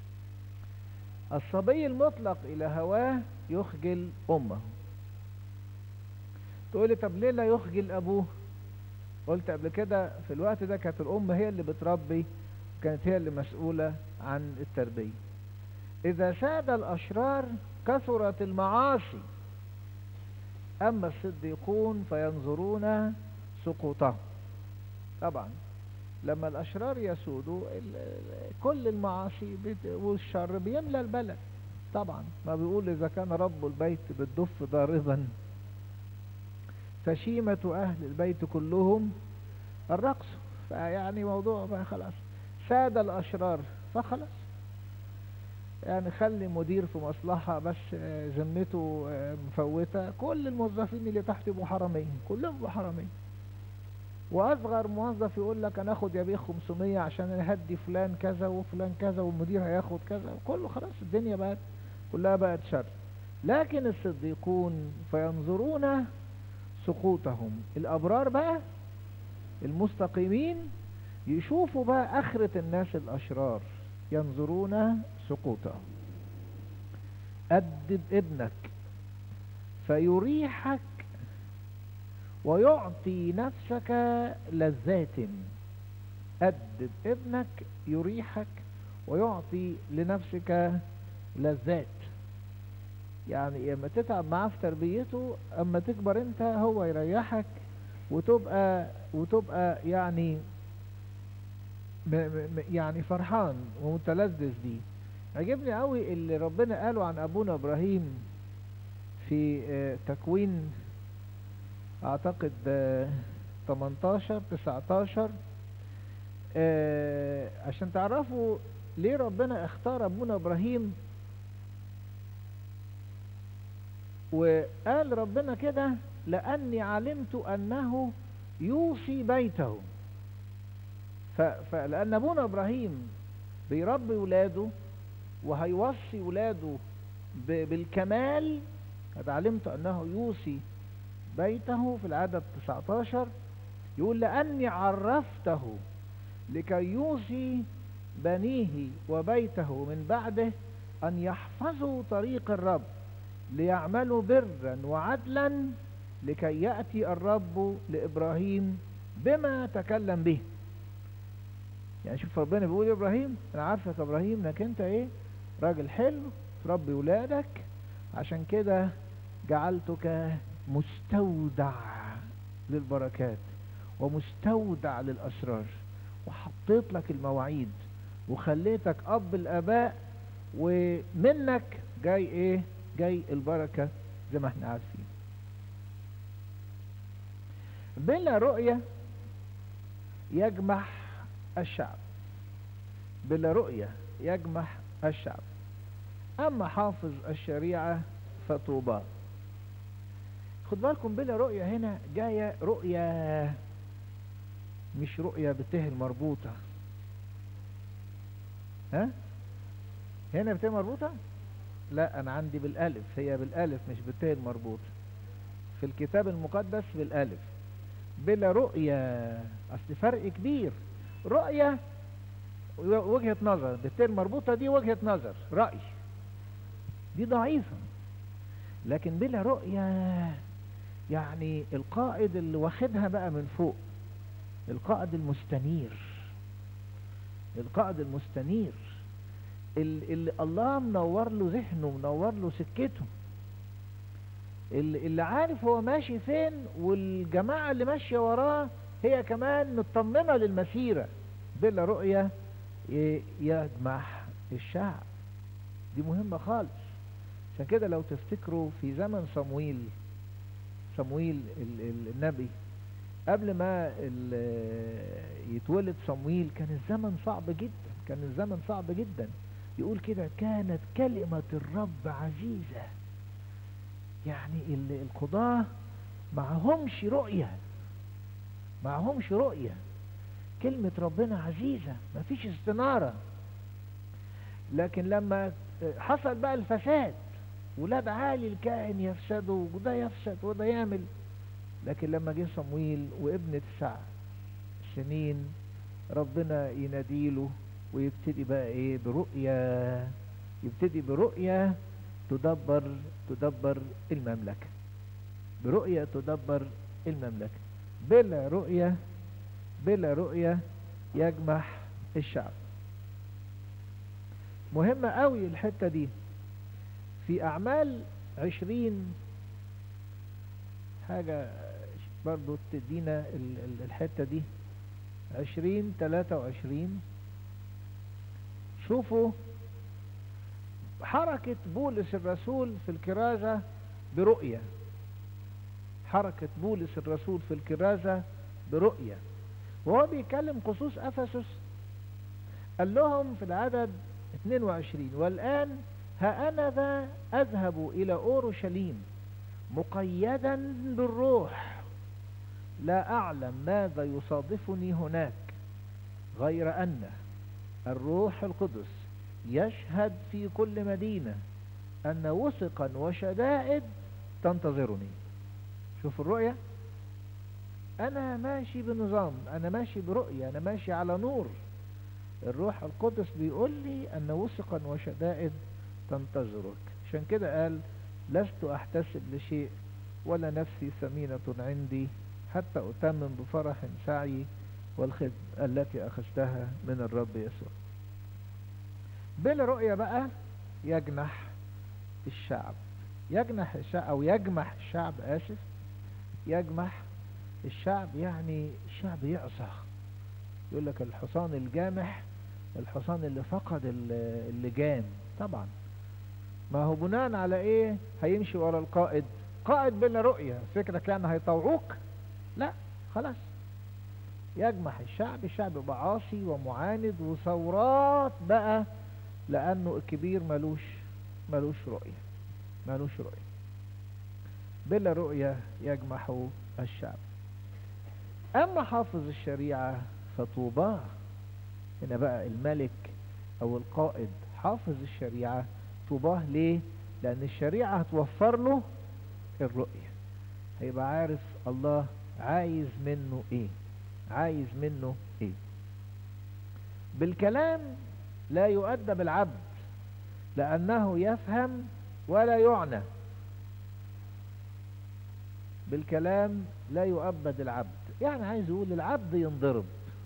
الصبي المطلق الى هواه يخجل امه تقولي طب ليه لا يخجل ابوه قلت قبل كده في الوقت ده كانت الام هي اللي بتربي كانت هي اللي مسؤولة عن التربية اذا ساد الاشرار كثرت المعاصي اما الصديقون فينظرون سقوطهم طبعا لما الاشرار يسودوا كل المعاصي والشر بيملى البلد طبعا ما بيقول اذا كان رب البيت بالدف ضاربا فشيمة أهل البيت كلهم الرقص فيعني موضوع بقى خلاص ساد الأشرار فخلاص يعني خلي مدير في مصلحة بس ذمته مفوتة كل الموظفين اللي تحت يبقوا حرامية كلهم يبقوا حرامية واصغر موظف يقول لك انا اخد يا بيه 500 عشان اهدي فلان كذا وفلان كذا والمدير هياخد كذا كله خلاص الدنيا بقت كلها بقت شر لكن الصديقون فينظرون سقوطهم الابرار بقى المستقيمين يشوفوا بقى اخرة الناس الاشرار ينظرون سقوطهم أدب ابنك فيريحك ويعطي نفسك لذات أدب ابنك يريحك ويعطي لنفسك لذات يعني اما تتعب معاه في تربيته اما تكبر انت هو يريحك وتبقى وتبقى يعني يعني فرحان ومتلذذ بيه عجبني قوي اللي ربنا قاله عن ابونا ابراهيم في تكوين اعتقد 18 19 عشان تعرفوا ليه ربنا اختار ابونا ابراهيم وقال ربنا كده لاني علمت انه يوصي بيته فلان ابونا ابراهيم بيربي ولاده وهيوصي ولاده بالكمال قد علمت انه يوصي بيته في العدد 19 يقول لاني عرفته لكي يوصي بنيه وبيته من بعده ان يحفظوا طريق الرب ليعملوا برا وعدلا لكي ياتي الرب لابراهيم بما تكلم به يعني شوف ربنا بيقول ابراهيم انا عارفك ابراهيم انك انت ايه راجل حلو تربي ولادك عشان كده جعلتك مستودع للبركات ومستودع للاسرار وحطيت لك المواعيد وخليتك اب الاباء ومنك جاي ايه جاي البركه زي ما احنا عارفين بلا رؤيه يجمح الشعب بلا رؤية يجمح الشعب أما حافظ الشريعة فطوبى خد بالكم بلا رؤية هنا جاية رؤية مش رؤية بالته المربوطة ها هنا بالته مربوطة لا أنا عندي بالألف هي بالألف مش بالته المربوطة في الكتاب المقدس بالألف بلا رؤية أصل فرق كبير رؤية وجهة نظر بالتالي المربوطة دي وجهة نظر رأي دي ضعيفة لكن بلا رؤية يعني القائد اللي واخدها بقى من فوق القائد المستنير القائد المستنير اللي الله منور له ذهنه منور له سكته اللي عارف هو ماشي فين والجماعة اللي ماشية وراه هي كمان مطمنة للمسيرة بلا رؤية يجمح الشعب دي مهمة خالص عشان كده لو تفتكروا في زمن صمويل صمويل النبي قبل ما يتولد صمويل كان الزمن صعب جدا كان الزمن صعب جدا يقول كده كانت كلمة الرب عزيزة يعني القضاة معهمش رؤية معهمش رؤية كلمة ربنا عزيزة مفيش استنارة لكن لما حصل بقى الفساد ولاد عالي الكائن يفسدوا وده يفسد وده يعمل لكن لما جه صمويل وابن تسع سنين ربنا يناديله ويبتدي بقى ايه برؤية يبتدي برؤية تدبر تدبر المملكة برؤية تدبر المملكة بلا رؤية بلا رؤية يجمح الشعب مهمة قوي الحتة دي في أعمال عشرين حاجة برضو تدينا الحتة دي عشرين تلاتة وعشرين شوفوا حركة بولس الرسول في الكرازة برؤية حركة بولس الرسول في الكرازة برؤية وهو بيكلم خصوص أفسس قال لهم في العدد 22 والآن ها أنا ذا أذهب إلى أورشليم مقيدا بالروح لا أعلم ماذا يصادفني هناك غير أن الروح القدس يشهد في كل مدينة أن وثقا وشدائد تنتظرني شوف الرؤية أنا ماشي بنظام أنا ماشي برؤية أنا ماشي على نور الروح القدس بيقول لي أن وثقا وشدائد تنتظرك عشان كده قال لست أحتسب لشيء ولا نفسي ثمينة عندي حتى أتمم بفرح سعي والخدمة التي أخذتها من الرب يسوع بلا رؤية بقى يجنح الشعب يجنح الشعب أو يجمح الشعب آسف يجمح الشعب يعني الشعب يعصى يقول لك الحصان الجامح الحصان اللي فقد اللجام طبعا ما هو بناء على ايه هيمشي ورا القائد قائد بلا رؤية فكرك يعني هيطوعوك لا خلاص يجمح الشعب الشعب يبقى عاصي ومعاند وثورات بقى لانه الكبير ملوش ملوش رؤية ملوش رؤية بلا رؤية يجمح الشعب اما حافظ الشريعة فطوباه هنا بقى الملك او القائد حافظ الشريعة طوباه ليه لان الشريعة هتوفر له الرؤية هيبقى عارف الله عايز منه ايه عايز منه ايه بالكلام لا يؤدب العبد لانه يفهم ولا يعنى بالكلام لا يؤبد العبد يعني عايز يقول العبد ينضرب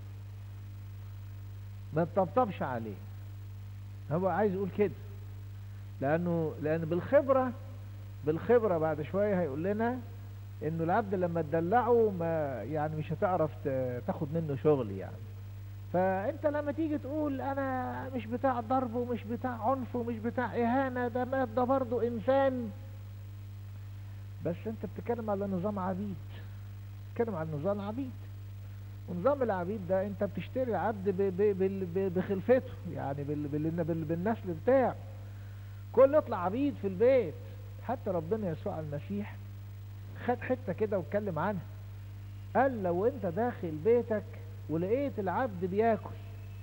ما تطبطبش عليه هو عايز يقول كده لانه لان بالخبرة بالخبرة بعد شوية هيقول لنا انه العبد لما تدلعه ما يعني مش هتعرف تاخد منه شغل يعني فانت لما تيجي تقول انا مش بتاع ضرب ومش بتاع عنف ومش بتاع اهانة ده مات ده برضه انسان بس انت بتتكلم على نظام عبيد بتتكلم على نظام عبيد ونظام العبيد ده انت بتشتري عبد بخلفته يعني بالنسل بتاعه كل يطلع عبيد في البيت حتى ربنا يسوع المسيح خد حتة كده واتكلم عنها قال لو انت داخل بيتك ولقيت العبد بياكل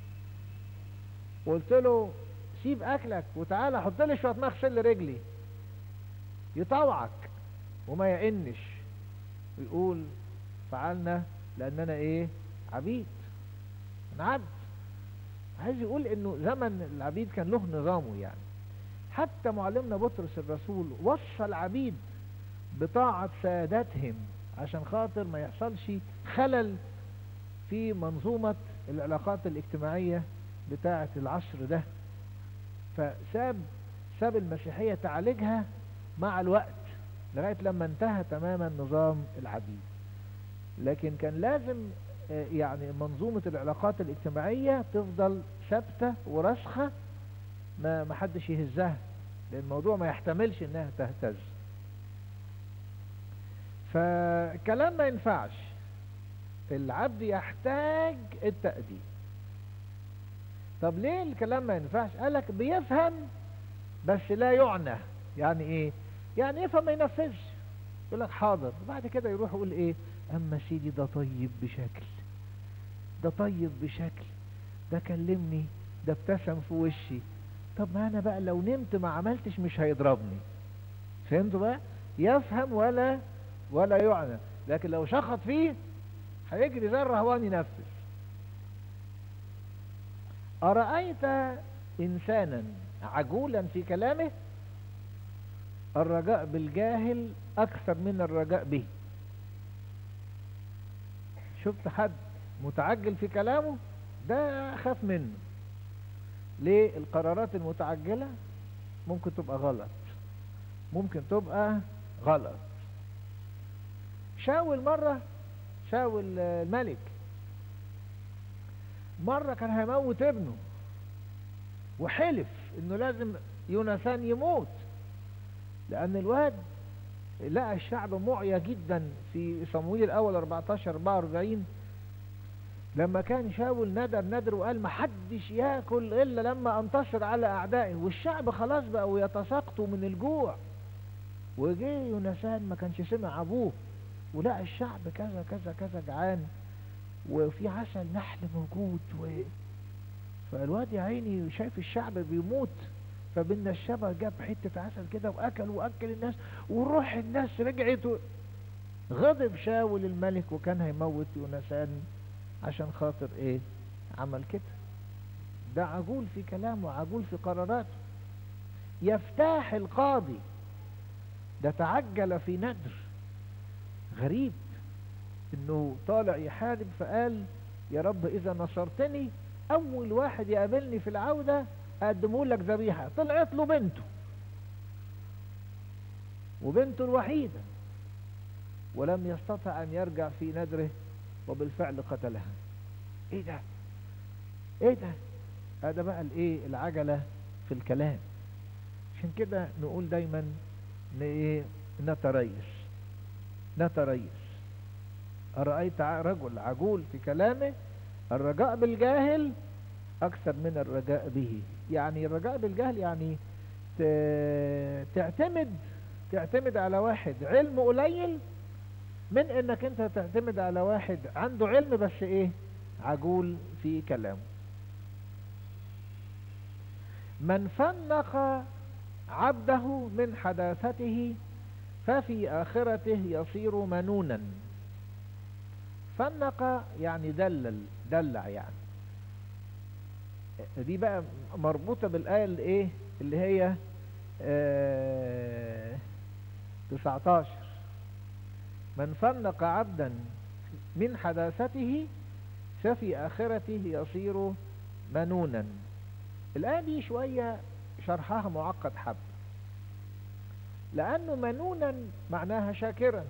وقلت له سيب اكلك وتعالى حط لي شويه ماء اغسل رجلي يطوعك وما يئنش ويقول فعلنا لاننا ايه عبيد انا عبد عايز يقول انه زمن العبيد كان له نظامه يعني حتى معلمنا بطرس الرسول وصى العبيد بطاعة سادتهم عشان خاطر ما يحصلش خلل في منظومة العلاقات الاجتماعية بتاعة العصر ده فساب ساب المسيحية تعالجها مع الوقت لغاية لما انتهى تماما نظام العبيد لكن كان لازم يعني منظومة العلاقات الاجتماعية تفضل ثابتة ورسخة ما محدش يهزها لان الموضوع ما يحتملش انها تهتز فكلام ما ينفعش العبد يحتاج التأديب طب ليه الكلام ما ينفعش قالك بيفهم بس لا يعنى يعني ايه يعني يفهم ما ينفذش يقول لك حاضر وبعد كده يروح يقول ايه اما سيدي ده طيب بشكل ده طيب بشكل ده كلمني ده ابتسم في وشي طب ما انا بقى لو نمت ما عملتش مش هيضربني فهمتوا بقى يفهم ولا ولا يعنى لكن لو شخط فيه هيجري زي الرهوان ينفذ أرأيت إنسانا عجولا في كلامه الرجاء بالجاهل أكثر من الرجاء به شفت حد متعجل في كلامه ده خاف منه ليه القرارات المتعجلة ممكن تبقى غلط ممكن تبقى غلط شاول مرة شاول الملك مرة كان هيموت ابنه وحلف انه لازم يونسان يموت لان الواد لقى الشعب معيا جدا في صمويل الاول 14 44 لما كان شاول ندر ندر وقال ما حدش ياكل الا لما انتصر على اعدائه والشعب خلاص بقوا يتساقطوا من الجوع وجه يونسان ما كانش سمع ابوه ولقى الشعب كذا كذا كذا جعان وفي عسل نحل موجود و... فالواد يا عيني شايف الشعب بيموت فبين الشبه جاب حتة عسل كده واكل واكل الناس وروح الناس رجعت و... غضب شاول الملك وكان هيموت يونسان عشان خاطر ايه عمل كده ده عجول في كلامه عجول في قراراته يفتاح القاضي ده تعجل في ندر غريب انه طالع يحارب فقال يا رب اذا نصرتني اول واحد يقابلني في العودة اقدمه لك ذبيحة طلعت له بنته وبنته الوحيدة ولم يستطع ان يرجع في ندره وبالفعل قتلها ايه ده ايه ده هذا بقى الايه العجلة في الكلام عشان كده نقول دايما ان ايه نتريس نتريس أرأيت رجل عجول في كلامه الرجاء بالجاهل أكثر من الرجاء به يعني الرجاء بالجهل يعني تعتمد تعتمد على واحد علم قليل من انك انت تعتمد على واحد عنده علم بس ايه عجول في كلامه من فنق عبده من حداثته ففي آخرته يصير منونا فنق يعني دلل دلع يعني دي بقى مربوطة بالآية اللي ايه اللي هي اه 19 من فنق عبدا من حداثته ففي آخرته يصير منونا الآية دي شوية شرحها معقد حب لأنه منونا معناها شاكرا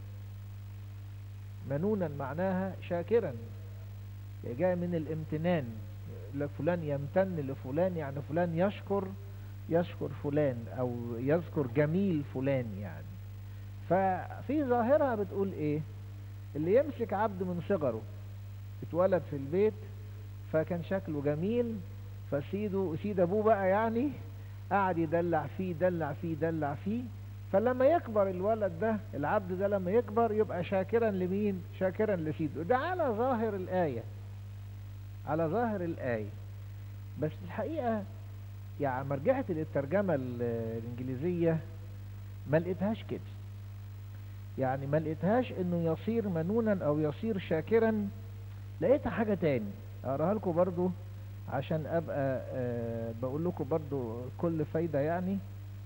منونا معناها شاكرا جاي من الامتنان فلان يمتن لفلان يعني فلان يشكر يشكر فلان او يذكر جميل فلان يعني ففي ظاهرة بتقول ايه اللي يمسك عبد من صغره اتولد في البيت فكان شكله جميل فسيده سيد ابوه بقى يعني قعد يدلع فيه دلع فيه دلع فيه فلما يكبر الولد ده العبد ده لما يكبر يبقى شاكرا لمين شاكرا لسيده ده على ظاهر الآية على ظاهر الآية بس الحقيقة يعني مرجعة الترجمة الإنجليزية ما لقيتهاش كده يعني ما لقيتهاش انه يصير منونا او يصير شاكرا لقيتها حاجة تاني اقراها لكم برضو عشان ابقى أه بقول لكم برضو كل فايدة يعني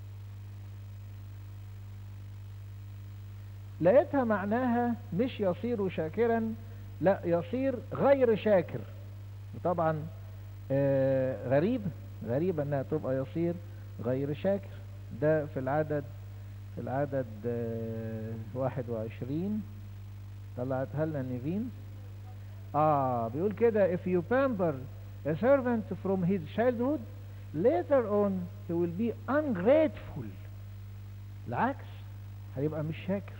لقيتها معناها مش يصير شاكرا لا يصير غير شاكر طبعا آه غريب غريب انها تبقى يصير غير شاكر ده في العدد في العدد آه واحد وعشرين طلعتها لنا نيفين اه بيقول كده if you pamper a servant from his childhood later on he will be ungrateful العكس هيبقى مش شاكر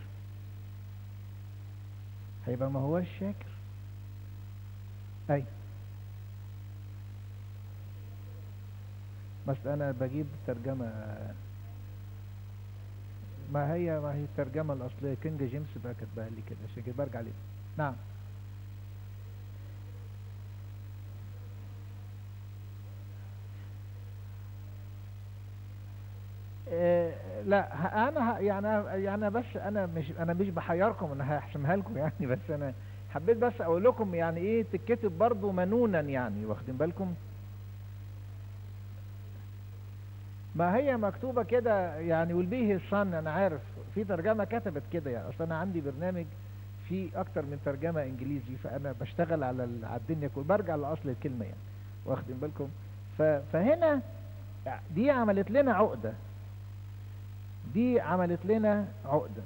هيبقى ما هوش شاكر اي بس انا بجيب ترجمة ما هي ما هي الترجمة الاصلية كينج جيمس بقى كاتبها لي كده عشان كده برجع ليه نعم إيه لا انا يعني يعني بس انا مش انا مش بحيركم انا هحسمها لكم يعني بس انا حبيت بس اقول لكم يعني ايه تتكتب برضو منونا يعني واخدين بالكم ما هي مكتوبة كده يعني والبيه الصن انا عارف في ترجمة كتبت كده يعني اصلا انا عندي برنامج في اكتر من ترجمة انجليزي فانا بشتغل على على الدنيا كل برجع لاصل الكلمة يعني واخدين بالكم فهنا دي عملت لنا عقدة دي عملت لنا عقدة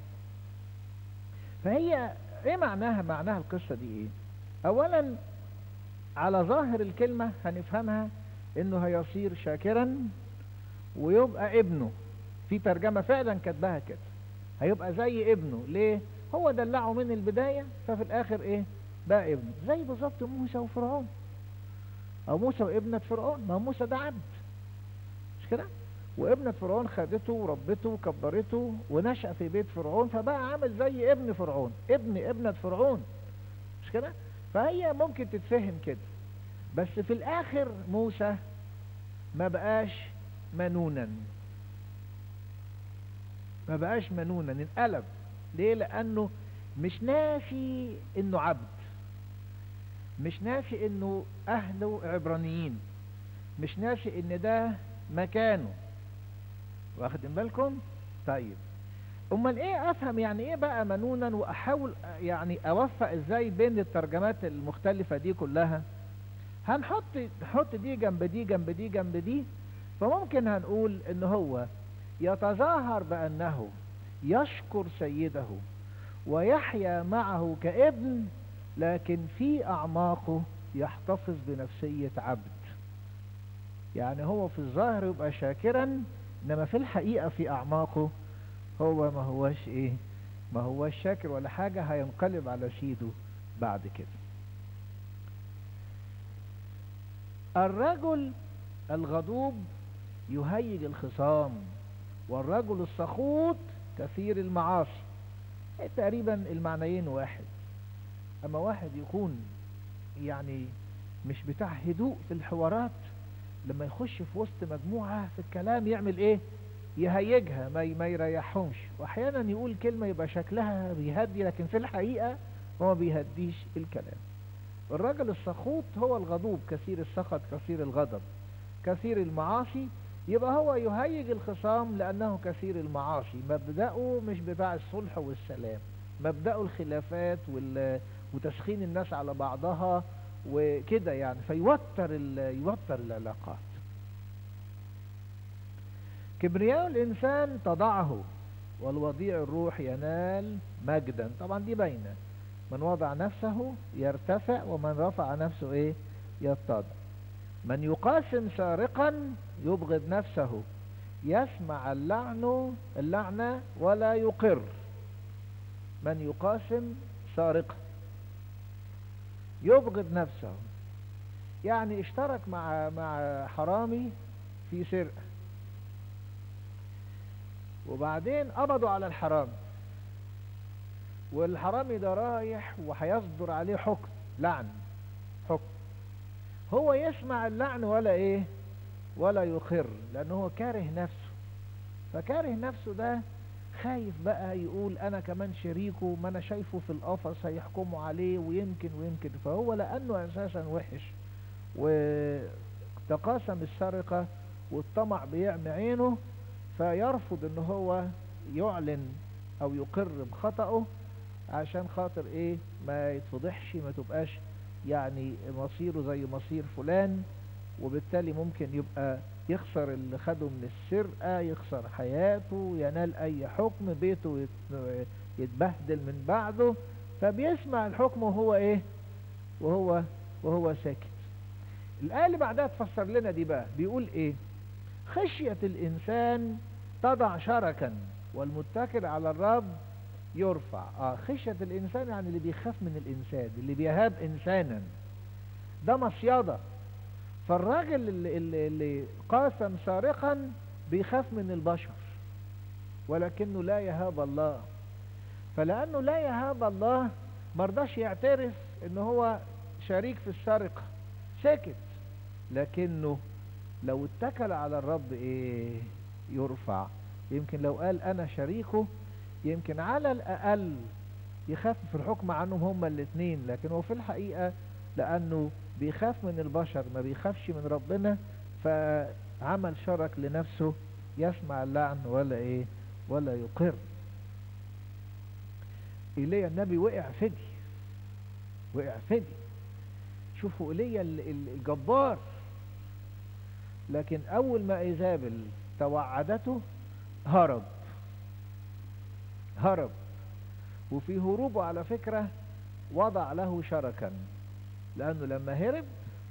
فهي ايه معناها معناها القصة دي ايه اولا على ظاهر الكلمة هنفهمها انه هيصير شاكرا ويبقى ابنه في ترجمة فعلا كاتباها كده هيبقى زي ابنه ليه هو دلعه من البداية ففي الاخر ايه بقى ابنه زي بالظبط موسى وفرعون او موسى وابنة فرعون ما موسى ده عبد مش كده وابنة فرعون خدته وربته وكبرته ونشأ في بيت فرعون فبقى عامل زي ابن فرعون ابن ابنة فرعون مش كده فهي ممكن تتفهم كده بس في الاخر موسى ما بقاش منونا ما بقاش منونا انقلب ليه لانه مش ناسي انه عبد مش ناسي انه اهله عبرانيين مش ناسي ان ده مكانه واخدين بالكم طيب امال ايه افهم يعني ايه بقى منونا واحاول يعني اوفق ازاي بين الترجمات المختلفة دي كلها هنحط نحط دي جنب دي جنب دي جنب دي فممكن هنقول ان هو يتظاهر بانه يشكر سيده ويحيا معه كابن لكن في اعماقه يحتفظ بنفسية عبد يعني هو في الظاهر يبقى شاكرا انما في الحقيقة في اعماقه هو ما هوش ايه ما هوش شاكر ولا حاجة هينقلب على سيده بعد كده الرجل الغضوب يهيج الخصام والرجل السخوط كثير المعاصي تقريبا المعنيين واحد اما واحد يكون يعني مش بتاع هدوء في الحوارات لما يخش في وسط مجموعة في الكلام يعمل ايه يهيجها ما ما يريحهمش واحيانا يقول كلمة يبقى شكلها بيهدي لكن في الحقيقة هو ما بيهديش الكلام الرجل السخوط هو الغضوب كثير السخط كثير الغضب كثير المعاصي يبقى هو يهيج الخصام لأنه كثير المعاصي مبدأه مش بتاع الصلح والسلام مبدأه الخلافات وال... وتسخين الناس على بعضها وكده يعني فيوتر ال... يوتر العلاقات كبرياء الإنسان تضعه والوضيع الروح ينال مجدا طبعا دي باينة من وضع نفسه يرتفع ومن رفع نفسه ايه يتضع من يقاسم سارقا يبغض نفسه يسمع اللعن اللعنة ولا يقر من يقاسم سارقا يبغض نفسه يعني اشترك مع مع حرامي في سرقة وبعدين قبضوا على الحرامي والحرامي ده رايح وهيصدر عليه حكم لعن حكم هو يسمع اللعن ولا ايه ولا يقر لانه هو كاره نفسه فكاره نفسه ده خايف بقى يقول انا كمان شريكه ما انا شايفه في القفص هيحكموا عليه ويمكن ويمكن فهو لانه اساسا وحش وتقاسم السرقة والطمع بيعمي عينه فيرفض ان هو يعلن او يقر بخطأه عشان خاطر ايه ما يتفضحش ما تبقاش يعني مصيره زي مصير فلان وبالتالي ممكن يبقى يخسر اللي خده من السرقة يخسر حياته ينال اي حكم بيته يتبهدل من بعده فبيسمع الحكم وهو ايه وهو وهو ساكت الآية اللي بعدها تفسر لنا دي بقى بيقول ايه خشية الإنسان تضع شركا والمتكل على الرب يرفع آه خشية الإنسان يعني اللي بيخاف من الإنسان اللي بيهاب إنسانا ده مصيادة فالراجل اللي, اللي, اللي قاسم سارقا بيخاف من البشر ولكنه لا يهاب الله فلأنه لا يهاب الله مرضاش يعترف ان هو شريك في السرقة سكت لكنه لو اتكل على الرب ايه يرفع يمكن لو قال انا شريكه يمكن على الاقل يخفف الحكم عنهم هما الاثنين لكن هو في الحقيقة لانه بيخاف من البشر ما بيخافش من ربنا فعمل شرك لنفسه يسمع اللعن ولا ايه ولا يقر ايليا النبي وقع فدي وقع فدي شوفوا ايليا الجبار لكن اول ما ايزابل توعدته هرب هرب وفي هروبه على فكرة وضع له شركا لانه لما هرب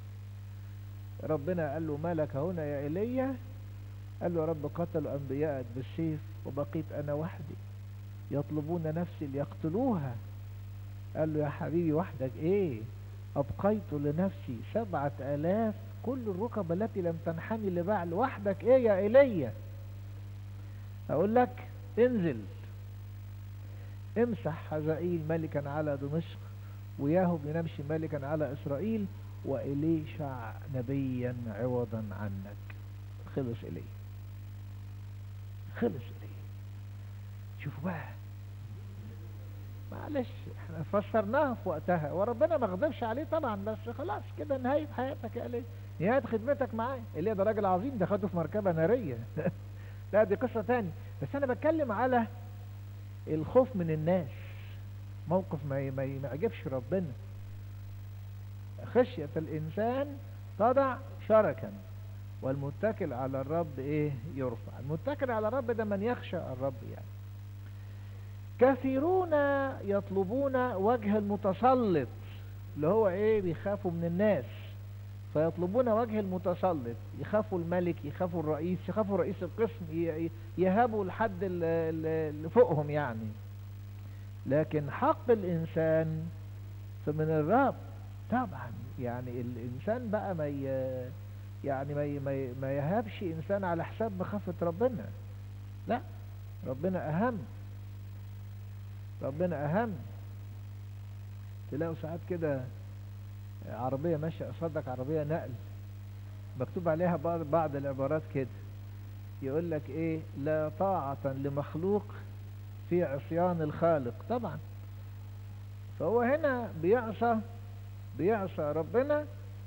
ربنا قال له ما لك هنا يا ايليا قال له يا رب قتلوا انبياءك بالسيف وبقيت انا وحدي يطلبون نفسي ليقتلوها قال له يا حبيبي وحدك ايه ابقيت لنفسي سبعة الاف كل الركب التي لم تنحني لبعل وحدك ايه يا ايليا اقول لك انزل امسح حزائيل ملكا على دمشق وياهو بنمشي ملكا على اسرائيل وإليشع نبيا عوضا عنك خلص إليه خلص إليه شوفوا بقى معلش احنا فسرناها في وقتها وربنا ما غضبش عليه طبعا بس خلاص كده نهاية حياتك يا ليه نهاية خدمتك معاه اللي ده راجل عظيم ده خده في مركبة نارية لا دي قصة تاني بس انا بتكلم على الخوف من الناس موقف ما ما ما يعجبش ربنا خشية الإنسان تضع شركا والمتكل على الرب إيه يرفع المتكل على الرب ده من يخشى الرب يعني كثيرون يطلبون وجه المتسلط اللي هو إيه بيخافوا من الناس فيطلبون وجه المتسلط يخافوا الملك يخافوا الرئيس يخافوا رئيس القسم يهابوا الحد اللي فوقهم يعني لكن حق الإنسان فمن الرب طبعا يعني الانسان بقى ما ي... يعني ما ي... ما, ي... ما يهابش انسان على حساب مخافة ربنا لا ربنا اهم ربنا اهم تلاقوا ساعات كده عربية ماشية قصادك عربية نقل مكتوب عليها بعض, بعض العبارات كده يقول لك ايه لا طاعة لمخلوق في عصيان الخالق طبعا فهو هنا بيعصى بيعصى ربنا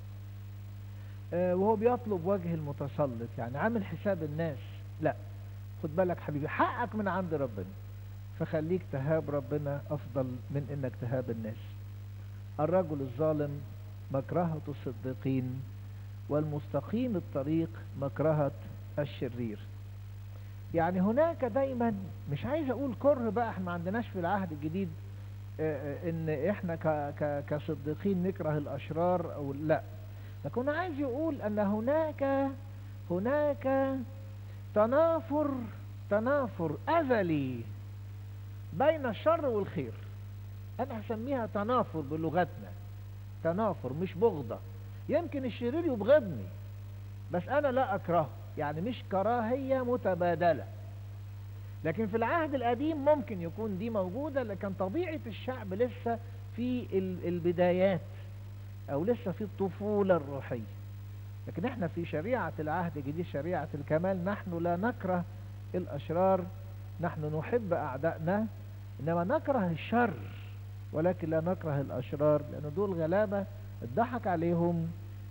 آه وهو بيطلب وجه المتسلط يعني عامل حساب الناس لا خد بالك حبيبي حقك من عند ربنا فخليك تهاب ربنا افضل من انك تهاب الناس الرجل الظالم مكرهة الصديقين والمستقيم الطريق مكرهة الشرير يعني هناك دايما مش عايز اقول كره بقى احنا ما عندناش في العهد الجديد ان احنا كصديقين نكره الاشرار او لا لكن عايز يقول ان هناك هناك تنافر تنافر ازلي بين الشر والخير انا هسميها تنافر بلغتنا تنافر مش بغضة يمكن الشرير يبغضني بس انا لا اكرهه يعني مش كراهية متبادلة لكن في العهد القديم ممكن يكون دي موجودة لكن طبيعة الشعب لسه في البدايات او لسه في الطفولة الروحية لكن احنا في شريعة العهد الجديد شريعة الكمال نحن لا نكره الاشرار نحن نحب اعدائنا انما نكره الشر ولكن لا نكره الاشرار لان دول غلابة اتضحك عليهم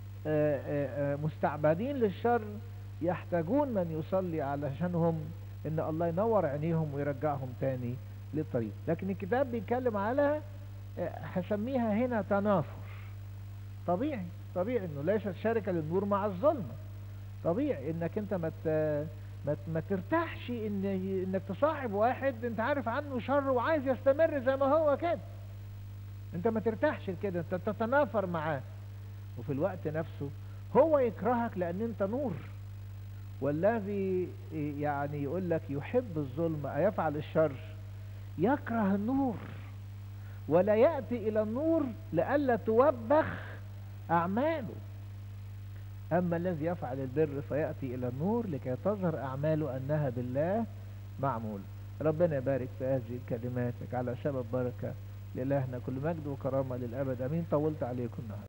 مستعبدين للشر يحتاجون من يصلي علشانهم ان الله ينور عينيهم ويرجعهم تاني للطريق لكن الكتاب بيتكلم على هسميها هنا تنافر طبيعي طبيعي انه ليست شركة للنور مع الظلمة طبيعي انك انت ما ما ما ترتاحش ان انك تصاحب واحد انت عارف عنه شر وعايز يستمر زي ما هو كده انت ما ترتاحش كده انت تتنافر معاه وفي الوقت نفسه هو يكرهك لان انت نور والذي يعني يقول لك يحب الظلم أيفعل الشر يكره النور ولا يأتي إلى النور لئلا توبخ أعماله أما الذي يفعل البر فيأتي إلى النور لكي تظهر أعماله أنها بالله معمول ربنا يبارك في هذه الكلمات على سبب بركة لإلهنا كل مجد وكرامة للأبد أمين طولت عليكم النهارده